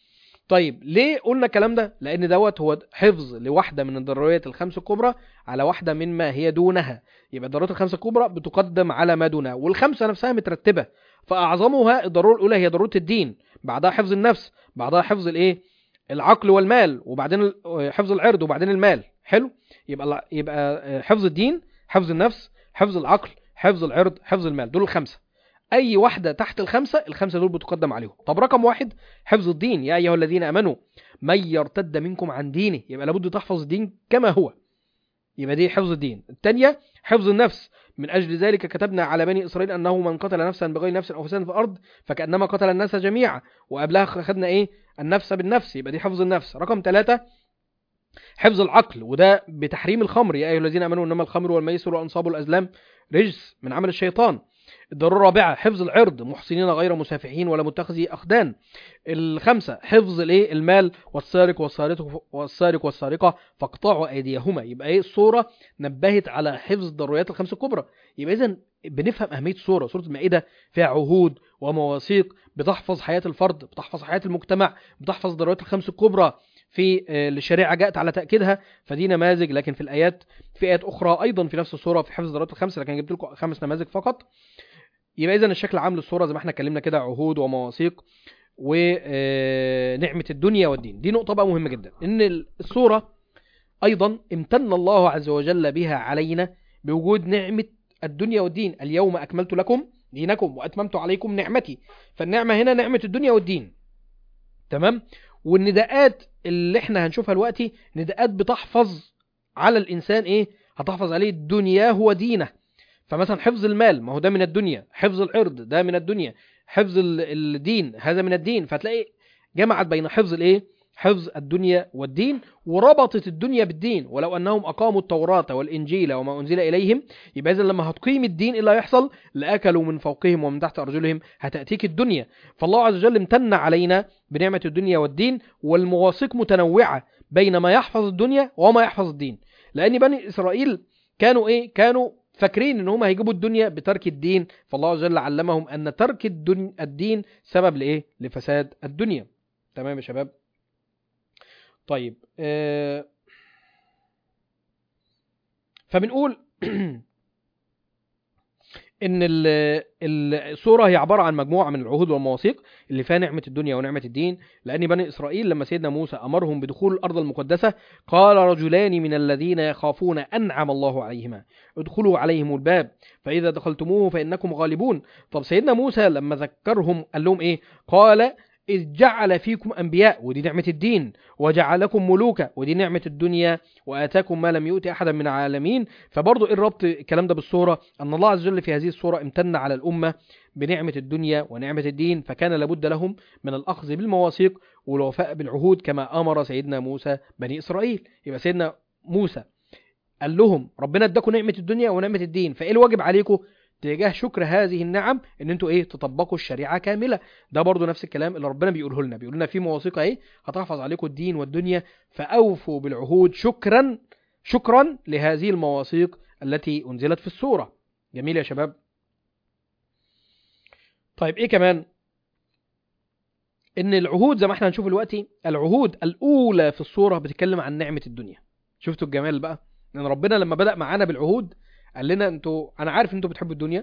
طيب ليه قلنا الكلام ده لان دوت هو حفظ لواحده من الضروريات الخمس الكبرى على واحده مما هي دونها يبقى الضرورات الخمسه الكبرى بتقدم على ما دونها والخمسه نفسها مترتبه فاعظمها الضروره الاولى هي ضروره الدين بعدها حفظ النفس بعدها حفظ الايه العقل والمال وبعدين حفظ العرض وبعدين المال حلو يبقى يبقى حفظ الدين حفظ النفس حفظ العقل حفظ العرض حفظ المال دول الخمسه اي واحده تحت الخمسه الخمسه دول بتقدم عليهم طب رقم واحد حفظ الدين يا ايها الذين امنوا من يرتد منكم عن دينه يبقى لابد تحفظ الدين كما هو يبقى دي حفظ الدين الثانيه حفظ النفس من اجل ذلك كتبنا على بني اسرائيل انه من قتل نفسا بغير نفس او فساد في الارض فكانما قتل الناس جميعا وقبلها خدنا ايه النفس بالنفس يبقى دي حفظ النفس رقم ثلاثة حفظ العقل وده بتحريم الخمر يا ايها الذين امنوا انما الخمر والميسر والانصاب والازلام رجس من عمل الشيطان الضرورة الرابعة حفظ العرض محسنين غير مسافحين ولا متخذي أخدان الخمسة حفظ الايه المال والسارق والسارقة والسارق والسارقة فاقطعوا أيديهما يبقى ايه الصورة نبهت على حفظ الضروريات الخمس الكبرى يبقى إذا بنفهم أهمية الصورة سورة المائدة فيها عهود ومواثيق بتحفظ حياة الفرد بتحفظ حياة المجتمع بتحفظ الضروريات الخمس الكبرى في الشريعة جاءت على تأكيدها فدي نماذج لكن في الآيات في آيات أخرى أيضا في نفس الصورة في حفظ الضرورات الخمس لكن جبت لكم خمس نماذج فقط يبقى اذا الشكل العام للصوره زي ما احنا اتكلمنا كده عهود ومواثيق ونعمه الدنيا والدين دي نقطه بقى مهمه جدا ان الصوره ايضا امتن الله عز وجل بها علينا بوجود نعمه الدنيا والدين اليوم اكملت لكم دينكم واتممت عليكم نعمتي فالنعمه هنا نعمه الدنيا والدين تمام والنداءات اللي احنا هنشوفها دلوقتي نداءات بتحفظ على الانسان ايه هتحفظ عليه دنياه ودينه فمثلا حفظ المال ما هو ده من الدنيا حفظ العرض ده من الدنيا حفظ ال- الدين هذا من الدين فتلاقي جمعت بين حفظ الايه حفظ الدنيا والدين وربطت الدنيا بالدين ولو انهم اقاموا التوراة والانجيل وما انزل اليهم يبقى اذا لما هتقيم الدين ايه اللي هيحصل لاكلوا من فوقهم ومن تحت ارجلهم هتاتيك الدنيا فالله عز وجل امتن علينا بنعمة الدنيا والدين والمواثيق متنوعة بين ما يحفظ الدنيا وما يحفظ الدين لان بني اسرائيل كانوا ايه كانوا فاكرين ان هم هيجيبوا الدنيا بترك الدين فالله عز وجل علمهم ان ترك الدن... الدين سبب لايه لفساد الدنيا تمام يا شباب طيب آه... فبنقول ان ال- السوره هي عباره عن مجموعه من العهود والمواثيق اللي فيها نعمه الدنيا ونعمه الدين لان بني اسرائيل لما سيدنا موسى امرهم بدخول الارض المقدسه قال رجلان من الذين يخافون انعم الله عليهما ادخلوا عليهم الباب فاذا دخلتموه فانكم غالبون طب سيدنا موسى لما ذكرهم قال لهم ايه قال إذ جعل فيكم أنبياء ودي نعمة الدين وجعلكم ملوكا ودي نعمة الدنيا وآتاكم ما لم يؤت أحدا من العالمين فبرضه إيه الربط الكلام ده بالصورة أن الله عز وجل في هذه الصورة امتن على الأمة بنعمة الدنيا ونعمة الدين فكان لابد لهم من الأخذ بالمواثيق والوفاء بالعهود كما أمر سيدنا موسى بني إسرائيل يبقى سيدنا موسى قال لهم ربنا اداكم نعمة الدنيا ونعمة الدين فإيه الواجب عليكم تجاه شكر هذه النعم ان انتوا ايه تطبقوا الشريعه كامله ده برضو نفس الكلام اللي ربنا بيقوله لنا بيقول لنا في مواثيق ايه هتحفظ عليكم الدين والدنيا فاوفوا بالعهود شكرا شكرا لهذه المواثيق التي انزلت في السوره جميل يا شباب طيب ايه كمان ان العهود زي ما احنا هنشوف دلوقتي العهود الاولى في السوره بتتكلم عن نعمه الدنيا شفتوا الجمال بقى ان ربنا لما بدا معانا بالعهود قال لنا انتوا انا عارف ان انتوا بتحبوا الدنيا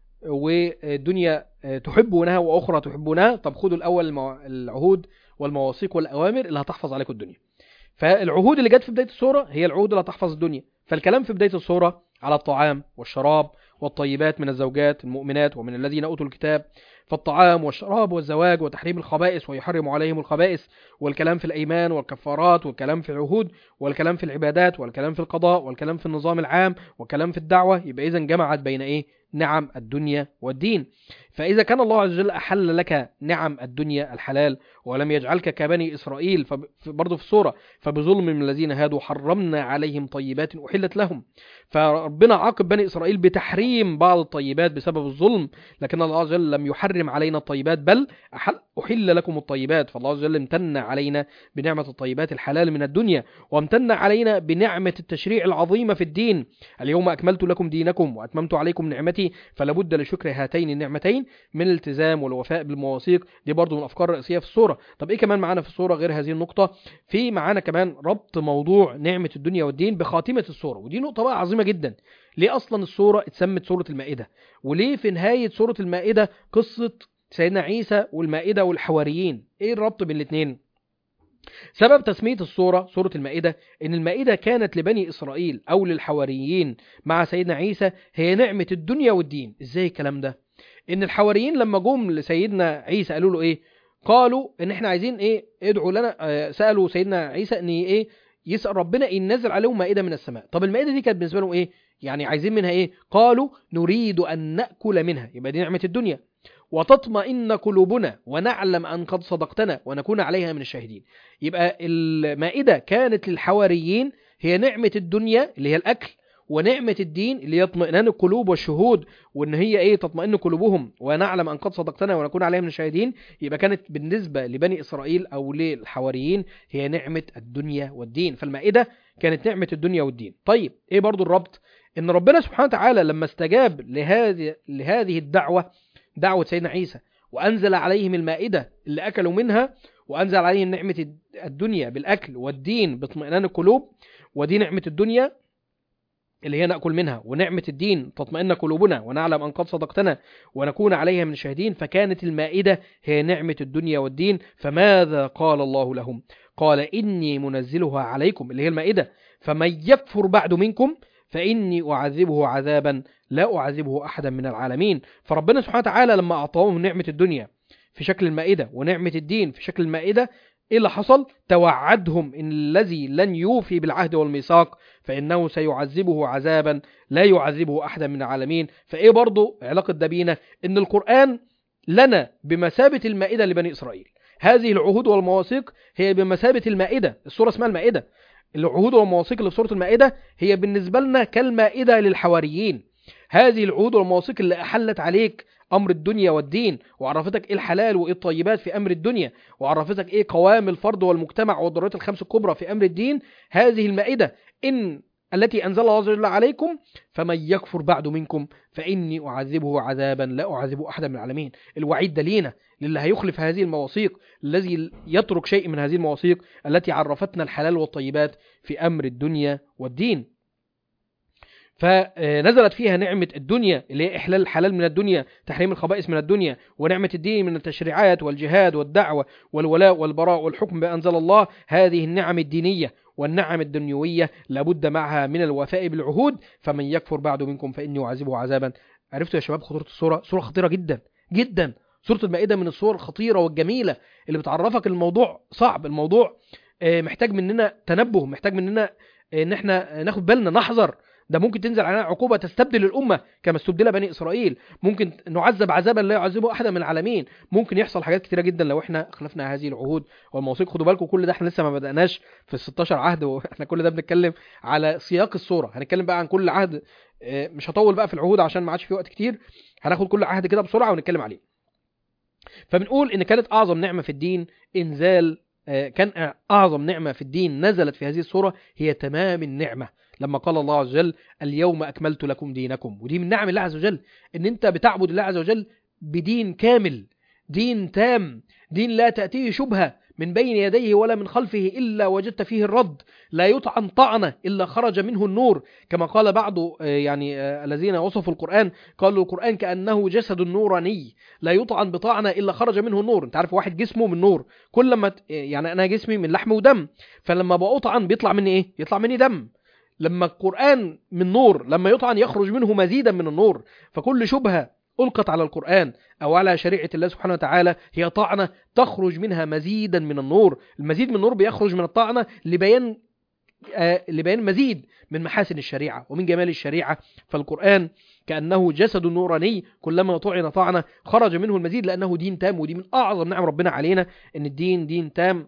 والدنيا تحبونها واخرى تحبونها طب خدوا الاول المو... العهود والمواثيق والاوامر اللي هتحفظ عليكم الدنيا فالعهود اللي جت في بدايه السوره هي العهود اللي هتحفظ الدنيا فالكلام في بدايه السوره على الطعام والشراب والطيبات من الزوجات المؤمنات ومن الذين اوتوا الكتاب فالطعام والشراب والزواج وتحريم الخبائث ويحرم عليهم الخبائث والكلام في الايمان والكفارات والكلام في العهود والكلام في العبادات والكلام في القضاء والكلام في النظام العام والكلام في الدعوه يبقى اذا جمعت بين ايه نعم الدنيا والدين فإذا كان الله عز وجل أحل لك نعم الدنيا الحلال ولم يجعلك كبني إسرائيل برضه في الصورة فبظلم من الذين هادوا حرمنا عليهم طيبات أحلت لهم فربنا عاقب بني إسرائيل بتحريم بعض الطيبات بسبب الظلم لكن الله عز وجل لم يحرم علينا الطيبات بل أحل, أحل لكم الطيبات فالله عز وجل امتن علينا بنعمة الطيبات الحلال من الدنيا وامتن علينا بنعمة التشريع العظيمة في الدين اليوم أكملت لكم دينكم وأتممت عليكم نعمتي فلا بد لشكر هاتين النعمتين من الالتزام والوفاء بالمواثيق دي برضو من الافكار الرئيسيه في الصوره طب ايه كمان معانا في الصوره غير هذه النقطه في معانا كمان ربط موضوع نعمه الدنيا والدين بخاتمه الصوره ودي نقطه بقى عظيمه جدا ليه اصلا الصوره اتسمت سوره المائده وليه في نهايه سوره المائده قصه سيدنا عيسى والمائده والحواريين ايه الربط بين الاثنين سبب تسمية الصورة صورة المائدة إن المائدة كانت لبني إسرائيل أو للحواريين مع سيدنا عيسى هي نعمة الدنيا والدين إزاي الكلام ده ان الحواريين لما جم لسيدنا عيسى قالوا له ايه قالوا ان احنا عايزين ايه ادعوا لنا آه سالوا سيدنا عيسى ان ايه يسال ربنا ان نزل عليهم مائده من السماء طب المائده دي كانت بالنسبه لهم ايه يعني عايزين منها ايه قالوا نريد ان ناكل منها يبقى دي نعمه الدنيا وتطمئن قلوبنا ونعلم ان قد صدقتنا ونكون عليها من الشاهدين يبقى المائده كانت للحواريين هي نعمه الدنيا اللي هي الاكل ونعمة الدين اللي هي اطمئنان القلوب والشهود وان هي ايه تطمئن قلوبهم ونعلم ان قد صدقتنا ونكون عليها من الشاهدين يبقى كانت بالنسبة لبني اسرائيل او للحواريين هي نعمة الدنيا والدين فالمائدة كانت نعمة الدنيا والدين طيب ايه برضو الربط ان ربنا سبحانه وتعالى لما استجاب لهذه لهذه الدعوة دعوة سيدنا عيسى وانزل عليهم المائدة اللي اكلوا منها وانزل عليهم نعمة الدنيا بالاكل والدين باطمئنان القلوب ودي نعمة الدنيا اللي هي نأكل منها ونعمة الدين تطمئن قلوبنا ونعلم أن قد صدقتنا ونكون عليها من الشاهدين فكانت المائدة هي نعمة الدنيا والدين فماذا قال الله لهم قال إني منزلها عليكم اللي هي المائدة فمن يكفر بعد منكم فإني أعذبه عذابا لا أعذبه أحدا من العالمين فربنا سبحانه وتعالى لما أعطاهم نعمة الدنيا في شكل المائدة ونعمة الدين في شكل المائدة إيه اللي حصل؟ توعدهم إن الذي لن يوفي بالعهد والميثاق فإنه سيعذبه عذابا لا يعذبه أحدا من العالمين فإيه برضو علاقة ده بينا إن القرآن لنا بمثابة المائدة لبني إسرائيل هذه العهود والمواثيق هي بمثابة المائدة السورة اسمها المائدة العهود والمواثيق اللي في سورة المائدة هي بالنسبة لنا كالمائدة للحواريين هذه العهود والمواثيق اللي أحلت عليك أمر الدنيا والدين وعرفتك إيه الحلال وإيه الطيبات في أمر الدنيا وعرفتك إيه قوام الفرد والمجتمع والضرورات الخمس الكبرى في أمر الدين هذه المائدة إن التي أنزل الله عز وجل عليكم فمن يكفر بعد منكم فإني أعذبه عذابا لا أعذبه أحدا من العالمين الوعيد ده لينا للي هيخلف هذه المواثيق الذي يترك شيء من هذه المواثيق التي عرفتنا الحلال والطيبات في أمر الدنيا والدين فنزلت فيها نعمة الدنيا اللي هي إحلال الحلال من الدنيا تحريم الخبائث من الدنيا ونعمة الدين من التشريعات والجهاد والدعوة والولاء والبراء والحكم بأنزل الله هذه النعم الدينية والنعم الدنيوية لابد معها من الوفاء بالعهود فمن يكفر بعد منكم فإني أعذبه عذابا عرفتوا يا شباب خطورة الصورة صورة خطيرة جدا جدا سورة المائدة من الصور الخطيرة والجميلة اللي بتعرفك الموضوع صعب الموضوع محتاج مننا تنبه محتاج مننا ان احنا ناخد بالنا نحذر ده ممكن تنزل علينا عقوبة تستبدل الأمة كما استبدل بني إسرائيل ممكن نعذب عذابا لا يعذبه أحدا من العالمين ممكن يحصل حاجات كتيرة جدا لو احنا خلفنا هذه العهود والمواثيق خدوا بالكم كل ده احنا لسه ما بدأناش في ال 16 عهد واحنا كل ده بنتكلم على سياق الصورة هنتكلم بقى عن كل عهد مش هطول بقى في العهود عشان ما عادش في وقت كتير هناخد كل عهد كده بسرعة ونتكلم عليه فبنقول ان كانت اعظم نعمة في الدين انزال كان اعظم نعمة في الدين نزلت في هذه الصورة هي تمام النعمة لما قال الله عز وجل اليوم أكملت لكم دينكم ودي من نعم الله عز وجل إن أنت بتعبد الله عز وجل بدين كامل دين تام دين لا تأتيه شبهة من بين يديه ولا من خلفه إلا وجدت فيه الرد لا يطعن طعنة إلا خرج منه النور كما قال بعض يعني الذين وصفوا القرآن قالوا القرآن كأنه جسد نوراني لا يطعن بطعنة إلا خرج منه النور انت عارف واحد جسمه من نور كل ما يعني أنا جسمي من لحم ودم فلما بأطعن بيطلع مني إيه يطلع مني دم لما القرآن من نور لما يطعن يخرج منه مزيدا من النور فكل شبهة ألقت على القرآن أو على شريعة الله سبحانه وتعالى هي طعنة تخرج منها مزيدا من النور المزيد من النور بيخرج من الطعنة لبيان آه لبيان مزيد من محاسن الشريعة ومن جمال الشريعة فالقرآن كأنه جسد نوراني كلما طعن طعنة خرج منه المزيد لأنه دين تام ودي من أعظم نعم ربنا علينا أن الدين دين تام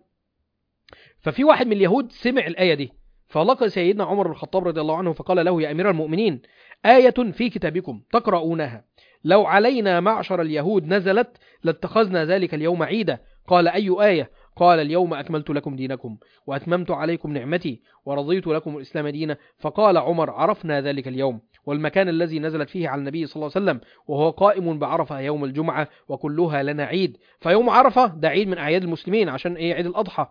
ففي واحد من اليهود سمع الآية دي فلقى سيدنا عمر بن الخطاب رضي الله عنه فقال له يا أمير المؤمنين آية في كتابكم تقرؤونها لو علينا معشر اليهود نزلت لاتخذنا ذلك اليوم عيدا قال أي آية قال اليوم أكملت لكم دينكم وأتممت عليكم نعمتي ورضيت لكم الإسلام دينا فقال عمر عرفنا ذلك اليوم والمكان الذي نزلت فيه على النبي صلى الله عليه وسلم وهو قائم بعرفة يوم الجمعة وكلها لنا عيد فيوم عرفة ده عيد من أعياد المسلمين عشان إيه عيد الأضحى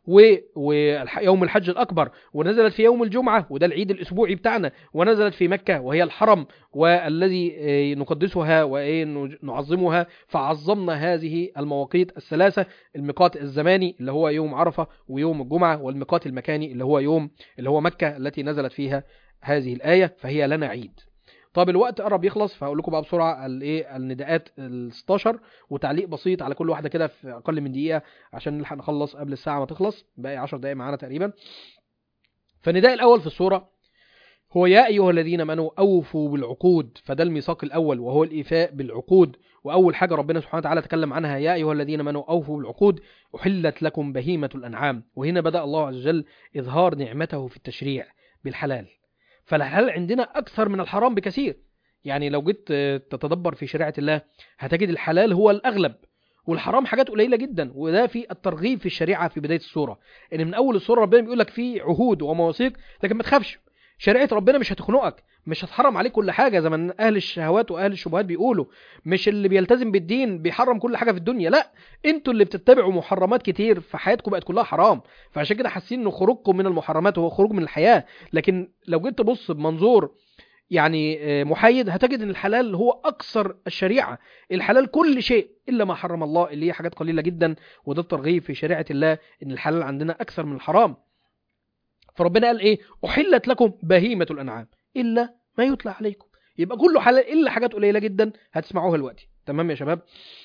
ويوم الحج الأكبر ونزلت في يوم الجمعة وده العيد الأسبوعي بتاعنا ونزلت في مكة وهي الحرم والذي نقدسها ونعظمها فعظمنا هذه المواقيت الثلاثة الميقات الزماني اللي هو يوم عرفة ويوم الجمعة والميقات المكاني اللي هو يوم اللي هو مكة التي نزلت فيها هذه الآية فهي لنا عيد طب الوقت قرب يخلص فهقول لكم بقى بسرعه الايه النداءات ال 16 وتعليق بسيط على كل واحده كده في اقل من دقيقه عشان نلحق نخلص قبل الساعه ما تخلص باقي 10 دقائق معانا تقريبا فالنداء الاول في السوره هو يا ايها الذين امنوا اوفوا بالعقود فده الميثاق الاول وهو الايفاء بالعقود واول حاجه ربنا سبحانه وتعالى تكلم عنها يا ايها الذين امنوا اوفوا بالعقود احلت لكم بهيمه الانعام وهنا بدا الله عز وجل اظهار نعمته في التشريع بالحلال فالحلال عندنا أكثر من الحرام بكثير يعني لو جيت تتدبر في شريعة الله هتجد الحلال هو الأغلب والحرام حاجات قليلة جدا وده في الترغيب في الشريعة في بداية السورة إن من أول السورة ربنا بيقول لك في عهود ومواثيق لكن ما تخافش شريعه ربنا مش هتخنقك مش هتحرم عليك كل حاجه زي ما اهل الشهوات واهل الشبهات بيقولوا مش اللي بيلتزم بالدين بيحرم كل حاجه في الدنيا لا انتوا اللي بتتبعوا محرمات كتير في حياتكم بقت كلها حرام فعشان كده حاسين ان خروجكم من المحرمات هو خروج من الحياه لكن لو جيت تبص بمنظور يعني آه، محايد هتجد ان الحلال هو اكثر الشريعه الحلال كل شيء الا ما حرم الله اللي هي حاجات قليله جدا وده الترغيب في شريعه الله ان الحلال عندنا اكثر من الحرام فربنا قال ايه احلت لكم بهيمه الانعام الا ما يتلى عليكم يبقى كله حلال الا حاجات قليله جدا هتسمعوها دلوقتي تمام يا شباب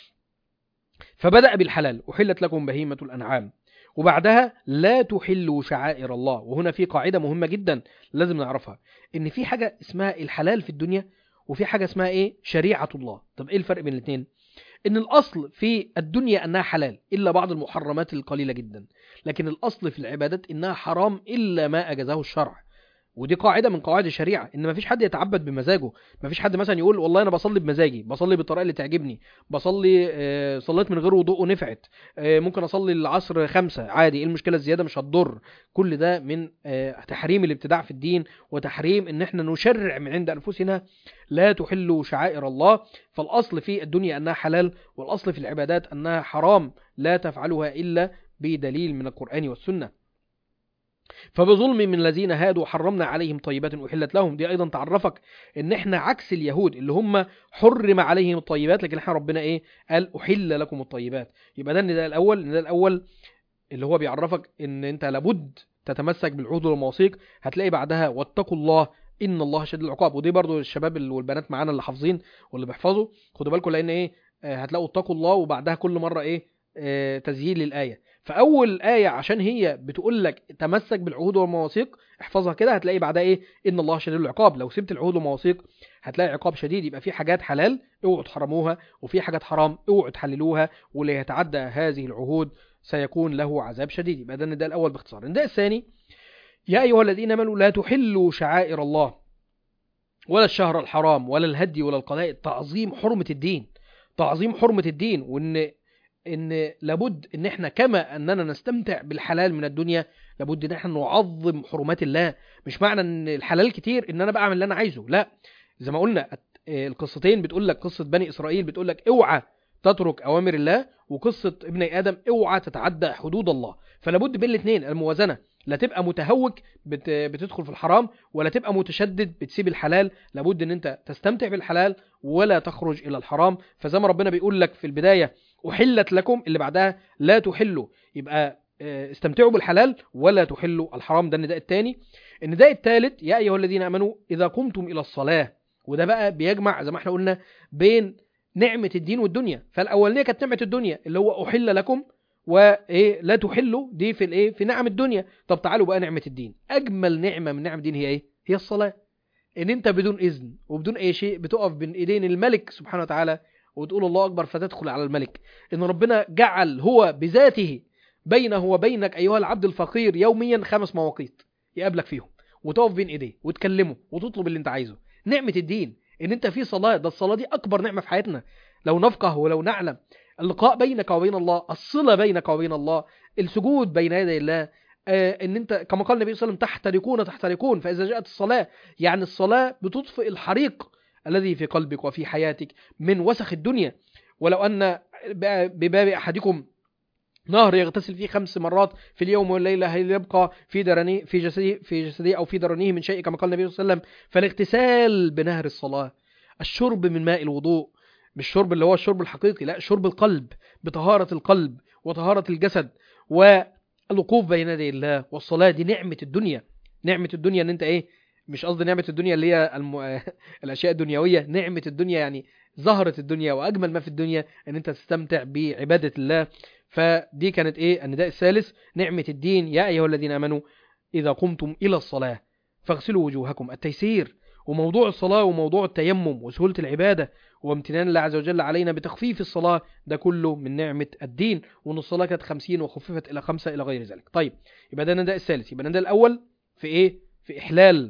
فبدا بالحلال احلت لكم بهيمه الانعام وبعدها لا تحلوا شعائر الله وهنا في قاعده مهمه جدا لازم نعرفها ان في حاجه اسمها الحلال في الدنيا وفي حاجه اسمها ايه شريعه الله طب ايه الفرق بين الاثنين ان الاصل في الدنيا انها حلال الا بعض المحرمات القليله جدا لكن الاصل في العبادات انها حرام الا ما اجازه الشرع ودي قاعده من قواعد الشريعه ان مفيش حد يتعبد بمزاجه مفيش حد مثلا يقول والله انا بصلي بمزاجي بصلي بالطريقه اللي تعجبني بصلي آه، صليت من غير وضوء ونفعت آه، ممكن اصلي العصر خمسة عادي ايه المشكله الزياده مش هتضر كل ده من آه، تحريم الابتداع في الدين وتحريم ان احنا نشرع من عند انفسنا لا تحلوا شعائر الله فالاصل في الدنيا انها حلال والاصل في العبادات انها حرام لا تفعلها الا بدليل من القران والسنه فبظلم من الذين هادوا حرمنا عليهم طيبات احلت لهم دي ايضا تعرفك ان احنا عكس اليهود اللي هم حرم عليهم الطيبات لكن احنا ربنا ايه قال احل لكم الطيبات يبقى ده النداء الاول النداء الاول اللي هو بيعرفك ان انت لابد تتمسك بالعهود والمواثيق هتلاقي بعدها واتقوا الله ان الله شديد العقاب ودي برضو الشباب والبنات معانا اللي حافظين واللي بيحفظوا خدوا بالكم لان ايه آه، هتلاقوا اتقوا الله وبعدها كل مره ايه آه، تسجيل للايه فاول ايه عشان هي بتقول لك تمسك بالعهود والمواثيق احفظها كده هتلاقي بعدها ايه ان الله شديد العقاب لو سبت العهود والمواثيق هتلاقي عقاب شديد يبقى في حاجات حلال اوعوا تحرموها وفي حاجات حرام اوعوا تحللوها واللي يتعدى هذه العهود سيكون له عذاب شديد يبقى ده النداء الاول باختصار النداء الثاني يا ايها الذين امنوا لا تحلوا شعائر الله ولا الشهر الحرام ولا الهدي ولا القلائد تعظيم حرمه الدين تعظيم حرمه الدين وان ان لابد ان احنا كما اننا نستمتع بالحلال من الدنيا لابد ان احنا نعظم حرمات الله مش معنى ان الحلال كتير ان انا بعمل اللي انا عايزه لا زي ما قلنا القصتين بتقول لك قصه بني اسرائيل بتقول لك اوعى تترك اوامر الله وقصه ابن ادم اوعى تتعدى حدود الله فلابد بين الاثنين الموازنه لا تبقى متهوك بت... بتدخل في الحرام ولا تبقى متشدد بتسيب الحلال لابد ان انت تستمتع بالحلال ولا تخرج الى الحرام فزي ما ربنا بيقول لك في البدايه احلت لكم اللي بعدها لا تحلوا يبقى آه، استمتعوا بالحلال ولا تحلوا الحرام ده النداء الثاني النداء الثالث يا ايها الذين امنوا اذا قمتم الى الصلاه وده بقى بيجمع زي ما احنا قلنا بين نعمه الدين والدنيا فالاولانيه كانت نعمه الدنيا اللي هو احل لكم وايه لا تحلوا دي في الايه في نعم الدنيا طب تعالوا بقى نعمه الدين اجمل نعمه من نعم الدين هي ايه هي الصلاه ان انت بدون اذن وبدون اي شيء بتقف بين ايدين الملك سبحانه وتعالى وتقول الله أكبر فتدخل على الملك إن ربنا جعل هو بذاته بينه وبينك أيها العبد الفقير يوميا خمس مواقيت يقابلك فيهم وتقف بين إيديه وتكلمه وتطلب اللي أنت عايزه نعمة الدين إن أنت في صلاة ده الصلاة دي أكبر نعمة في حياتنا لو نفقه ولو نعلم اللقاء بينك وبين الله الصلة بينك وبين الله السجود بين يدي الله آه ان انت كما قال النبي صلى الله عليه وسلم تحترقون تحترقون فاذا جاءت الصلاه يعني الصلاه بتطفئ الحريق الذي في قلبك وفي حياتك من وسخ الدنيا ولو أن بباب أحدكم نهر يغتسل فيه خمس مرات في اليوم والليلة هل يبقى في درني في جسدي في جسدي أو في درنيه من شيء كما قال النبي صلى الله عليه وسلم فالاغتسال بنهر الصلاة الشرب من ماء الوضوء مش الشرب اللي هو الشرب الحقيقي لا شرب القلب بطهارة القلب وطهارة الجسد والوقوف بين يدي الله والصلاة دي نعمة الدنيا نعمة الدنيا ان انت ايه مش قصدي نعمة الدنيا اللي هي الم... الأشياء الدنيوية نعمة الدنيا يعني زهرة الدنيا وأجمل ما في الدنيا أن أنت تستمتع بعبادة الله فدي كانت إيه النداء الثالث نعمة الدين يا أيها الذين آمنوا إذا قمتم إلى الصلاة فاغسلوا وجوهكم التيسير وموضوع الصلاة وموضوع التيمم وسهولة العبادة وامتنان الله عز وجل علينا بتخفيف الصلاة ده كله من نعمة الدين وأن الصلاة كانت خمسين وخففت إلى خمسة إلى غير ذلك طيب يبقى ده النداء الثالث يبقى النداء الأول في إيه في إحلال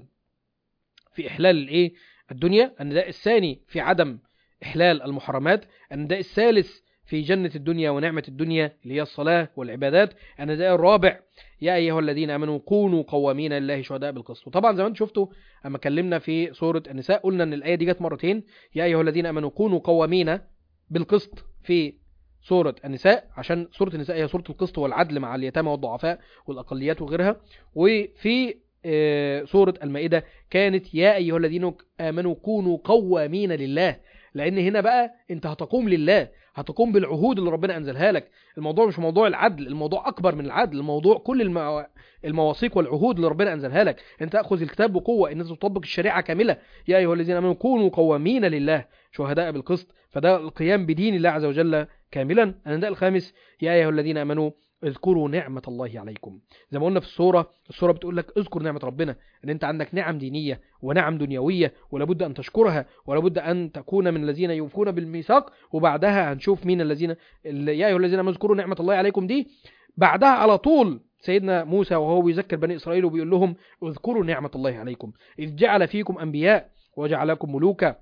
في إحلال الإيه الدنيا النداء الثاني في عدم إحلال المحرمات النداء الثالث في جنة الدنيا ونعمة الدنيا اللي هي الصلاة والعبادات النداء الرابع يا أيها الذين آمنوا كونوا قوامين لله شهداء بالقسط وطبعا زي ما انتم شفتوا أما اتكلمنا في سورة النساء قلنا أن الآية دي جت مرتين يا أيها الذين آمنوا كونوا قوامين بالقسط في سورة النساء عشان سورة النساء هي سورة القسط والعدل مع اليتامى والضعفاء والأقليات وغيرها وفي آه، سورة المائدة كانت يا أيها الذين آمنوا كونوا قوامين لله لأن هنا بقى أنت هتقوم لله هتقوم بالعهود اللي ربنا أنزلها لك الموضوع مش موضوع العدل الموضوع أكبر من العدل الموضوع كل المو... المواثيق والعهود اللي ربنا أنزلها لك أنت تأخذ الكتاب بقوة أن أنت تطبق الشريعة كاملة يا أيها الذين آمنوا كونوا قوامين لله شهداء بالقسط فده القيام بدين الله عز وجل كاملا النداء الخامس يا أيها الذين آمنوا اذكروا نعمة الله عليكم زي ما قلنا في السورة السورة بتقول لك اذكر نعمة ربنا ان انت عندك نعم دينية ونعم دنيوية ولابد ان تشكرها ولابد ان تكون من الذين يوفون بالميثاق وبعدها هنشوف مين الذين اللي- يا ايها الذين آمنوا اذكروا نعمة الله عليكم دي بعدها على طول سيدنا موسى وهو بيذكر بني اسرائيل وبيقول لهم اذكروا نعمة الله عليكم اذ جعل فيكم انبياء وجعلكم ملوكا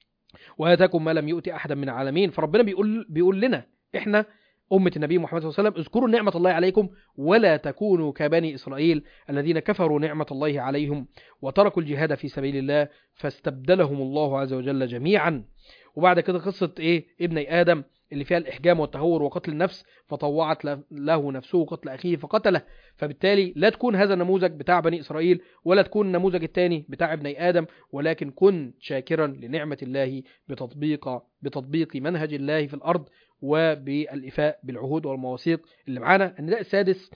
واتاكم ما لم يؤت احدا من العالمين فربنا بيقول بيقول لنا احنا أمة النبي محمد صلى الله عليه وسلم اذكروا نعمة الله عليكم ولا تكونوا كبني إسرائيل الذين كفروا نعمة الله عليهم وتركوا الجهاد في سبيل الله فاستبدلهم الله عز وجل جميعا وبعد كده قصة إيه ابني آدم اللي فيها الإحجام والتهور وقتل النفس فطوعت ل- له نفسه قتل أخيه فقتله فبالتالي لا تكون هذا النموذج بتاع بني إسرائيل ولا تكون النموذج الثاني بتاع ابني آدم ولكن كن شاكرا لنعمة الله بتطبيق بتطبيق منهج الله في الأرض وبالإفاء بالعهود والمواثيق اللي معانا النداء السادس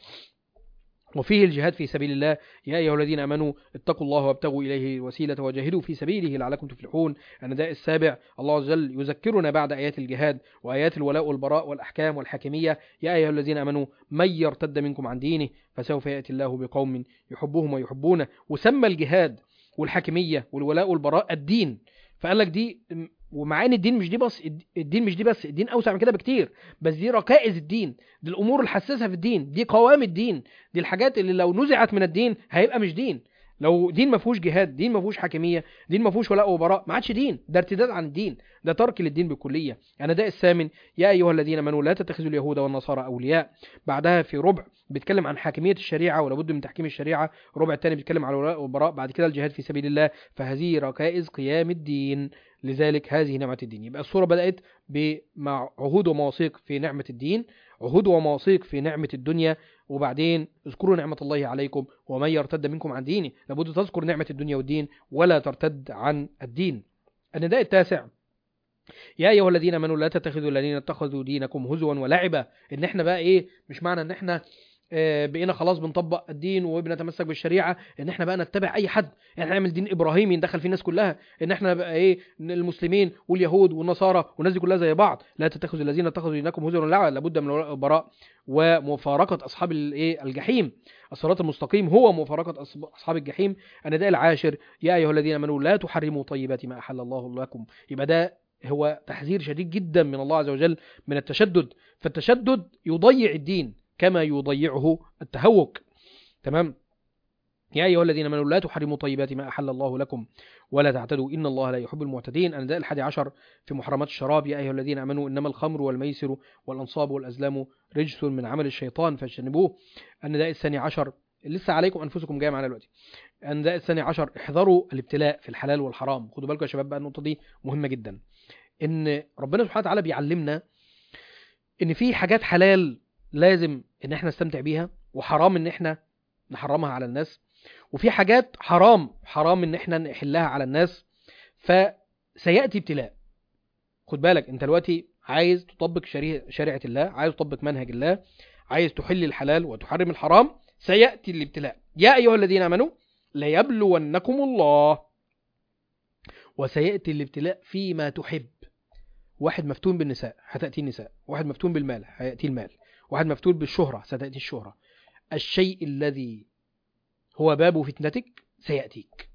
وفيه الجهاد في سبيل الله يا أيها الذين آمنوا اتقوا الله وابتغوا إليه الوسيلة وجاهدوا في سبيله لعلكم تفلحون النداء السابع الله عز وجل يذكرنا بعد آيات الجهاد وآيات الولاء والبراء والأحكام والحاكمية يا أيها الذين آمنوا من يرتد منكم عن دينه فسوف يأتي الله بقوم يحبهم ويحبونه وسمى الجهاد والحاكمية والولاء والبراء الدين فقال لك دي ومع ان الدين مش دي بس الدين مش دي بس الدين اوسع من كده بكتير بس دي ركائز الدين دي الامور الحساسه في الدين دي قوام الدين دي الحاجات اللي لو نزعت من الدين هيبقى مش دين لو دين ما فيهوش جهاد دين ما فيهوش حاكميه دين ما فيهوش ولاء وبراء ما عادش دين ده ارتداد عن الدين ده ترك للدين بالكليه انا ده الثامن يا ايها الذين امنوا لا تتخذوا اليهود والنصارى اولياء بعدها في ربع بيتكلم عن حاكميه الشريعه ولابد من تحكيم الشريعه الربع الثاني بيتكلم عن الولاء والبراء بعد كده الجهاد في سبيل الله فهذه ركائز قيام الدين لذلك هذه نعمة الدين يبقى الصورة بدأت بمع عهود ومواثيق في نعمة الدين عهود ومواثيق في نعمة الدنيا وبعدين اذكروا نعمة الله عليكم ومن يرتد منكم عن دينه لابد تذكر نعمة الدنيا والدين ولا ترتد عن الدين النداء التاسع يا ايها الذين امنوا لا تتخذوا الذين اتخذوا دينكم هزوا ولعبا ان احنا بقى ايه مش معنى ان احنا آه، بقينا خلاص بنطبق الدين وبنتمسك بالشريعه ان احنا بقى نتبع اي حد احنا نعمل دين ابراهيمي ندخل فيه الناس كلها ان احنا بقى ايه إن المسلمين واليهود والنصارى والناس دي كلها زي بعض لا تتخذوا الذين اتخذوا دينكم هزوا ولعبا لابد من الولاء والبراء ومفارقه اصحاب الايه الجحيم الصراط المستقيم هو مفارقه أصب- اصحاب الجحيم النداء العاشر يا ايها الذين امنوا لا تحرموا طيبات ما احل الله لكم يبقى ده هو تحذير شديد جدا من الله عز وجل من التشدد فالتشدد يضيع الدين كما يضيعه التهوك تمام يا أيها الذين آمنوا لا تحرموا طيبات ما أحل الله لكم ولا تعتدوا إن الله لا يحب المعتدين النداء الحادي عشر في محرمات الشراب يا أيها الذين آمنوا إنما الخمر والميسر والأنصاب والأزلام رجس من عمل الشيطان فاجتنبوه النداء الثاني عشر لسه عليكم أنفسكم جاية معانا دلوقتي النداء الثاني عشر احذروا الابتلاء في الحلال والحرام خدوا بالكم يا شباب بقى النقطة دي مهمة جدا إن ربنا سبحانه وتعالى بيعلمنا إن في حاجات حلال لازم إن إحنا نستمتع بيها وحرام إن إحنا نحرمها على الناس وفي حاجات حرام حرام ان احنا نحلها على الناس فسياتي ابتلاء خد بالك انت دلوقتي عايز تطبق شريعه شريعه الله عايز تطبق منهج الله عايز تحل الحلال وتحرم الحرام سياتي الابتلاء يا ايها الذين امنوا ليبلونكم الله وسياتي الابتلاء فيما تحب واحد مفتون بالنساء هتاتي النساء واحد مفتون بالمال هياتي المال واحد مفتون بالشهره ستاتي الشهره الشيء الذي هو باب فتنتك سيأتيك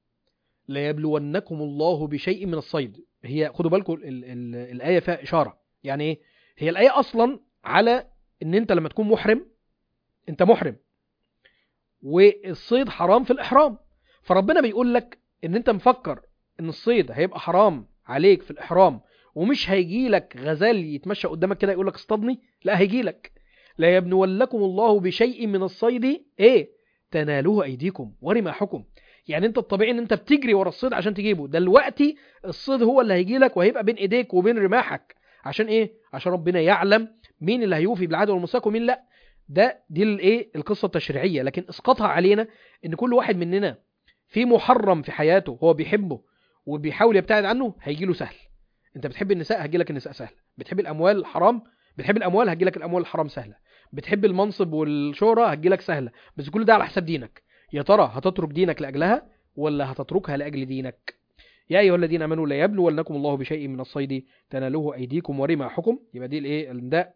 ليبلونكم الله بشيء من الصيد هي خدوا بالكم ال ال الآية فيها إشارة يعني إيه هي الآية أصلا على إن أنت لما تكون محرم أنت محرم والصيد حرام في الإحرام فربنا بيقول لك إن أنت مفكر إن الصيد هيبقى حرام عليك في الإحرام ومش هيجي لك غزال يتمشى قدامك كده يقول لك اصطادني لا هيجي لك لا يبنولكم الله بشيء من الصيد ايه تنالوه ايديكم ورماحكم يعني انت الطبيعي ان انت بتجري ورا الصيد عشان تجيبه دلوقتي الصيد هو اللي هيجي لك وهيبقى بين ايديك وبين رماحك عشان ايه عشان ربنا يعلم مين اللي هيوفي بالعهد والميثاق ومين لا ده دي الايه القصه التشريعيه لكن اسقاطها علينا ان كل واحد مننا في محرم في حياته هو بيحبه وبيحاول يبتعد عنه هيجي له سهل انت بتحب النساء هتجي لك النساء سهله بتحب الاموال الحرام بتحب الاموال هتجي لك الاموال الحرام سهله بتحب المنصب والشهره هتجي لك سهله بس كل ده على حساب دينك يا ترى هتترك دينك لاجلها ولا هتتركها لاجل دينك يا ايها الذين امنوا لا يبلونكم الله بشيء من الصيد تنالوه ايديكم ورماحكم يبقى دي الايه النداء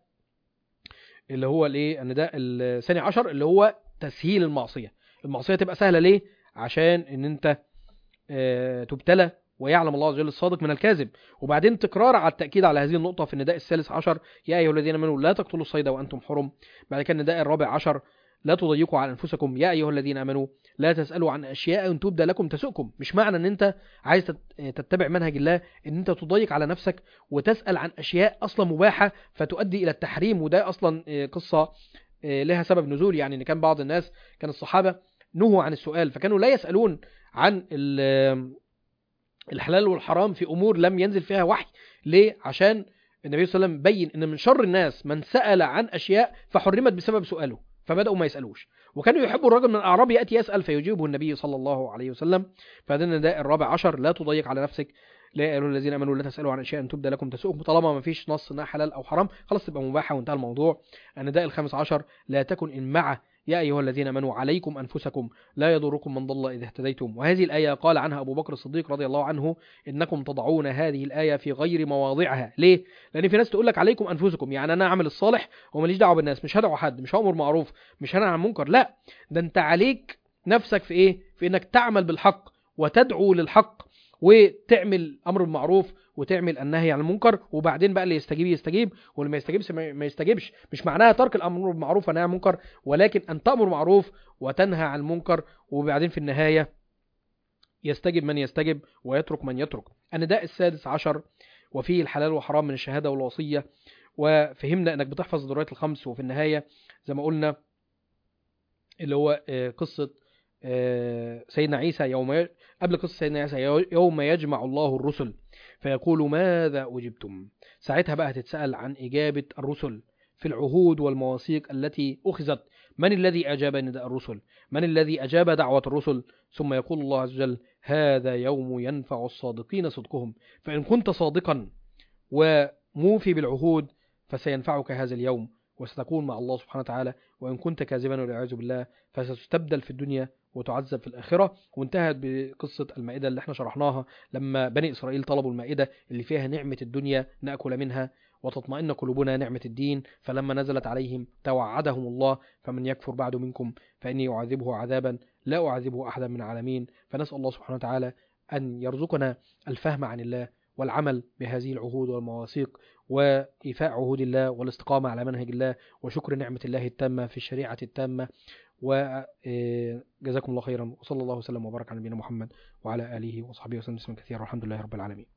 اللي هو الايه النداء الثاني عشر اللي هو تسهيل المعصيه المعصيه تبقى سهله ليه عشان ان انت آه، تبتلى ويعلم الله عز وجل الصادق من الكاذب وبعدين تكرار على التاكيد على هذه النقطه في النداء الثالث عشر يا ايها الذين امنوا لا تقتلوا الصيد وانتم حرم بعد كده النداء الرابع عشر لا تضيقوا على انفسكم يا ايها الذين امنوا لا تسالوا عن اشياء ان تبدى لكم تسؤكم مش معنى ان انت عايز تت- تتبع منهج الله ان انت تضيق على نفسك وتسال عن اشياء اصلا مباحه فتؤدي الى التحريم وده اصلا آه، قصه آه، لها سبب نزول يعني ان كان بعض الناس كان الصحابه نهوا عن السؤال فكانوا لا يسالون عن ال- الحلال والحرام في امور لم ينزل فيها وحي ليه عشان النبي صلى الله عليه وسلم بين ان من شر الناس من سال عن اشياء فحرمت بسبب سؤاله فبداوا ما يسالوش وكانوا يحبوا الرجل من الاعراب ياتي يسال فيجيبه النبي صلى الله عليه وسلم فهذا النداء الرابع عشر لا تضيق على نفسك لا يا ايها الذين امنوا لا تسالوا عن اشياء ان تبدا لكم تسؤكم طالما ما فيش نص انها حلال او حرام خلاص تبقى مباحه وانتهى الموضوع النداء الخامس عشر لا تكن ان مع يا ايها الذين امنوا عليكم انفسكم لا يضركم من ضل اذا اهتديتم وهذه الايه قال عنها ابو بكر الصديق رضي الله عنه انكم تضعون هذه الايه في غير مواضعها ليه لان في ناس تقول لك عليكم انفسكم يعني انا اعمل الصالح وماليش دعوه بالناس مش هدعو حد مش هامر معروف مش هنهى عن منكر لا ده انت عليك نفسك في ايه في انك تعمل بالحق وتدعو للحق وتعمل امر بالمعروف وتعمل النهي عن المنكر وبعدين بقى اللي يستجيب يستجيب واللي ما يستجيبش ما ما يستجيبش مش معناها ترك الامر بالمعروف والنهي عن المنكر ولكن ان تامر بالمعروف وتنهى عن المنكر وبعدين في النهايه يستجب من يستجب ويترك من يترك النداء السادس عشر وفيه الحلال والحرام من الشهاده والوصيه وفهمنا انك بتحفظ الضرورات الخمس وفي النهايه زي ما قلنا اللي هو آه، قصه آه، سيدنا عيسى يوم ي... قبل قصه سيدنا عيسى يو- يوم يجمع الله الرسل فيقول ماذا اجبتم ساعتها بقى هتتسال عن اجابه الرسل في العهود والمواثيق التي اخذت من الذي اجاب نداء الرسل من الذي اجاب دعوه الرسل ثم يقول الله عز وجل هذا يوم ينفع الصادقين صدقهم فان كنت صادقا وموفي بالعهود فسينفعك هذا اليوم وستكون مع الله سبحانه وتعالى وإن كنت كاذبا والعياذ بالله فستستبدل في الدنيا وتعذب في الآخرة وانتهت بقصة المائدة اللي احنا شرحناها لما بني إسرائيل طلبوا المائدة اللي فيها نعمة الدنيا نأكل منها وتطمئن قلوبنا نعمة الدين فلما نزلت عليهم توعدهم الله فمن يكفر بعد منكم فإني أعذبه عذابا لا أعذبه أحدا من العالمين فنسأل الله سبحانه وتعالى أن يرزقنا الفهم عن الله والعمل بهذه العهود والمواثيق وإيفاء عهود الله والاستقامة على منهج الله وشكر نعمة الله التامة في الشريعة التامة وجزاكم الله خيرا وصلى الله وسلم وبارك على نبينا محمد وعلى آله وصحبه وسلم تسليما كثيرا والحمد لله رب العالمين